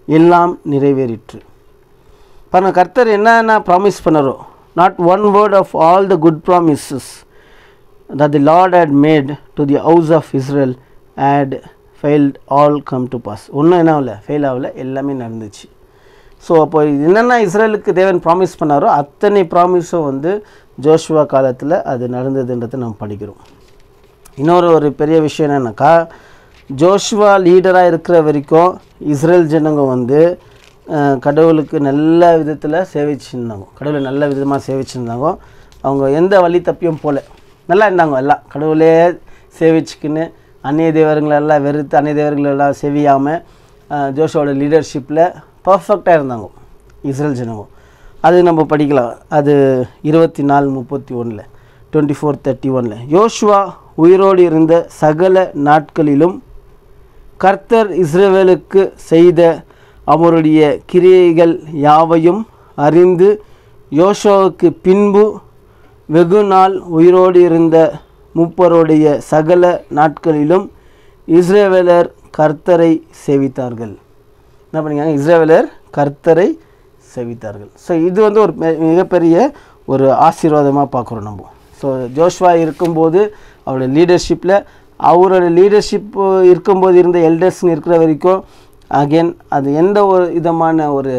எல்லாம் நிறைவேறிற்று பாருங்க கர்த்தர் என்னென்ன ப்ராமிஸ் பண்ணாரோ not one word of all the good promises that the Lord had made to the house of Israel had failed all come to pass ஒன்றும் என்ன ஆகல ஃபெயில் ஆகல எல்லாமே நடந்துச்சு ஸோ அப்போ என்னென்ன இஸ்ரேலுக்கு தேவன் ப்ராமிஸ் பண்ணாரோ அத்தனை ப்ராமிஸும் வந்து ஜோஷுவா காலத்தில் அது நடந்ததுன்றதை நம்ம படிக்கிறோம் இன்னொரு ஒரு பெரிய விஷயம் என்னென்னாக்கா ஜோஷுவா லீடராக இருக்கிற வரைக்கும் இஸ்ரேல் ஜனங்க வந்து அஹ், கடவுளுக்கு நல்ல விதத்தில் சேவிச்சிருந்தாங்க கடவுளை நல்ல விதமாக சேவிச்சிருந்தாங்க அவங்க எந்த வழி தப்பியும் போல நல்லா இருந்தாங்க எல்லாம் கடவுளே சேவிச்சுக்கின்னு அந்நிய தேவர்களெல்லாம் வெறுத்து அந்நிய தேவர்களெல்லாம் செவியாமல் ஜோஷுவோட லீடர்ஷிப்பில் பர்ஃபெக்டாக இருந்தாங்க இஸ்ரேல் ஜனங்க அது நம்ம படிக்கலாம் அது இருபத்தி நாலு முப்பத்தி ஒன்றில் டுவெண்ட்டி ஃபோர் தேர்ட்டி ஒனில் யோசுவா உயிரோடு இருந்த சகல நாட்களிலும் கர்த்தர் இஸ்ரவேலுக்கு செய்த அவருடைய கிரியைகள் யாவையும் அறிந்து யோசுவாவுக்கு பின்பு வெகு நாள் உயிரோடு இருந்த மூப்பருடைய சகல நாட்களிலும் இஸ்ரவேலர் கர்த்தரை சேவித்தார்கள் என்ன பண்ணிக்காங்க இஸ்ரவேலர் கர்த்தரை சேவித்தார்கள் ஸோ இது வந்து ஒரு பெ- மிகப்பெரிய ஒரு ஆசீர்வாதமாக பார்க்குறோம் நம்ம ஸோ ஜோஷ்வா இருக்கும்போது அவருடைய லீடர்ஷிப்பில் அவரோட லீடர்ஷிப் இருக்கும்போது இருந்த எல்டர்ஸ்னு இருக்கிற வரைக்கும் அகெயின் அது எந்த ஒரு விதமான ஒரு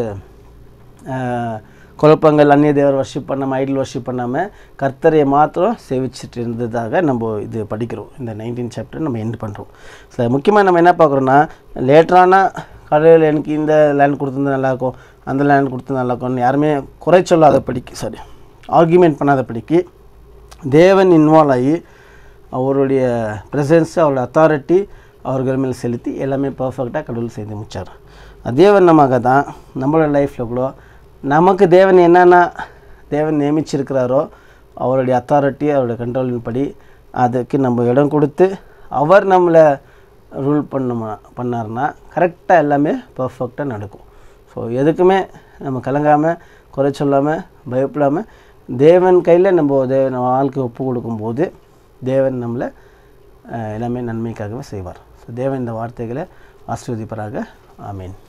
அஹ், குழப்பங்கள் அந்நிய தேவர் வர்ஷிப் பண்ணாமல் ஐடல் வர்ஷிப் பண்ணாமல் கர்த்தரை மாத்திரம் சேவிச்சிட்டு இருந்ததாக நம்ம இது படிக்கிறோம் இந்த நைன்டீன் சாப்டர் நம்ம எண்ட் பண்ணுறோம் ஸோ முக்கியமாக நம்ம என்ன பார்க்குறோன்னா லேட்டரான கடவுள் எனக்கு இந்த லேண்ட் கொடுத்துருந்தா நல்லாயிருக்கும் அந்த லேண்ட் கொடுத்தா நல்லாயிருக்கும்னு யாருமே குறை சொல்லாத படிக்கு சாரி ஆர்கியூமெண்ட் பண்ணாத படிக்கு தேவன் இன்வால்வ் ஆகி அவருடைய ப்ரெசன்ஸ் அவருடைய அத்தாரிட்டி அவர்கள் மேல் செலுத்தி எல்லாமே பர்ஃபெக்டாக கடவுள் செய்து முடிச்சார் அதே வண்ணமாக தான் நம்மளோட லைஃப்பில் கூட நமக்கு தேவன் என்னென்ன தேவன் நியமிச்சிருக்கிறாரோ அவருடைய அத்தாரிட்டி அவருடைய கண்ட்ரோலின் படி அதுக்கு நம்ம இடம் கொடுத்து அவர் நம்மளை ரூல் பண்ண பண்ணார்னா கரெக்டாக எல்லாமே பர்ஃபெக்டாக நடக்கும் ஸோ எதுக்குமே நம்ம கலங்காமல் குறை சொல்லாமல் பயப்படாமல் தேவன் கையில் நம்ம தேவன் வாழ்க்கை ஒப்பு கொடுக்கும்போது தேவன் நம்மளை அஹ், எல்லாமே நன்மைக்காகவே செய்வார் ஸோ தேவன் இந்த வார்த்தைகளை ஆசீர்வதிப்பாராக ஆமீன்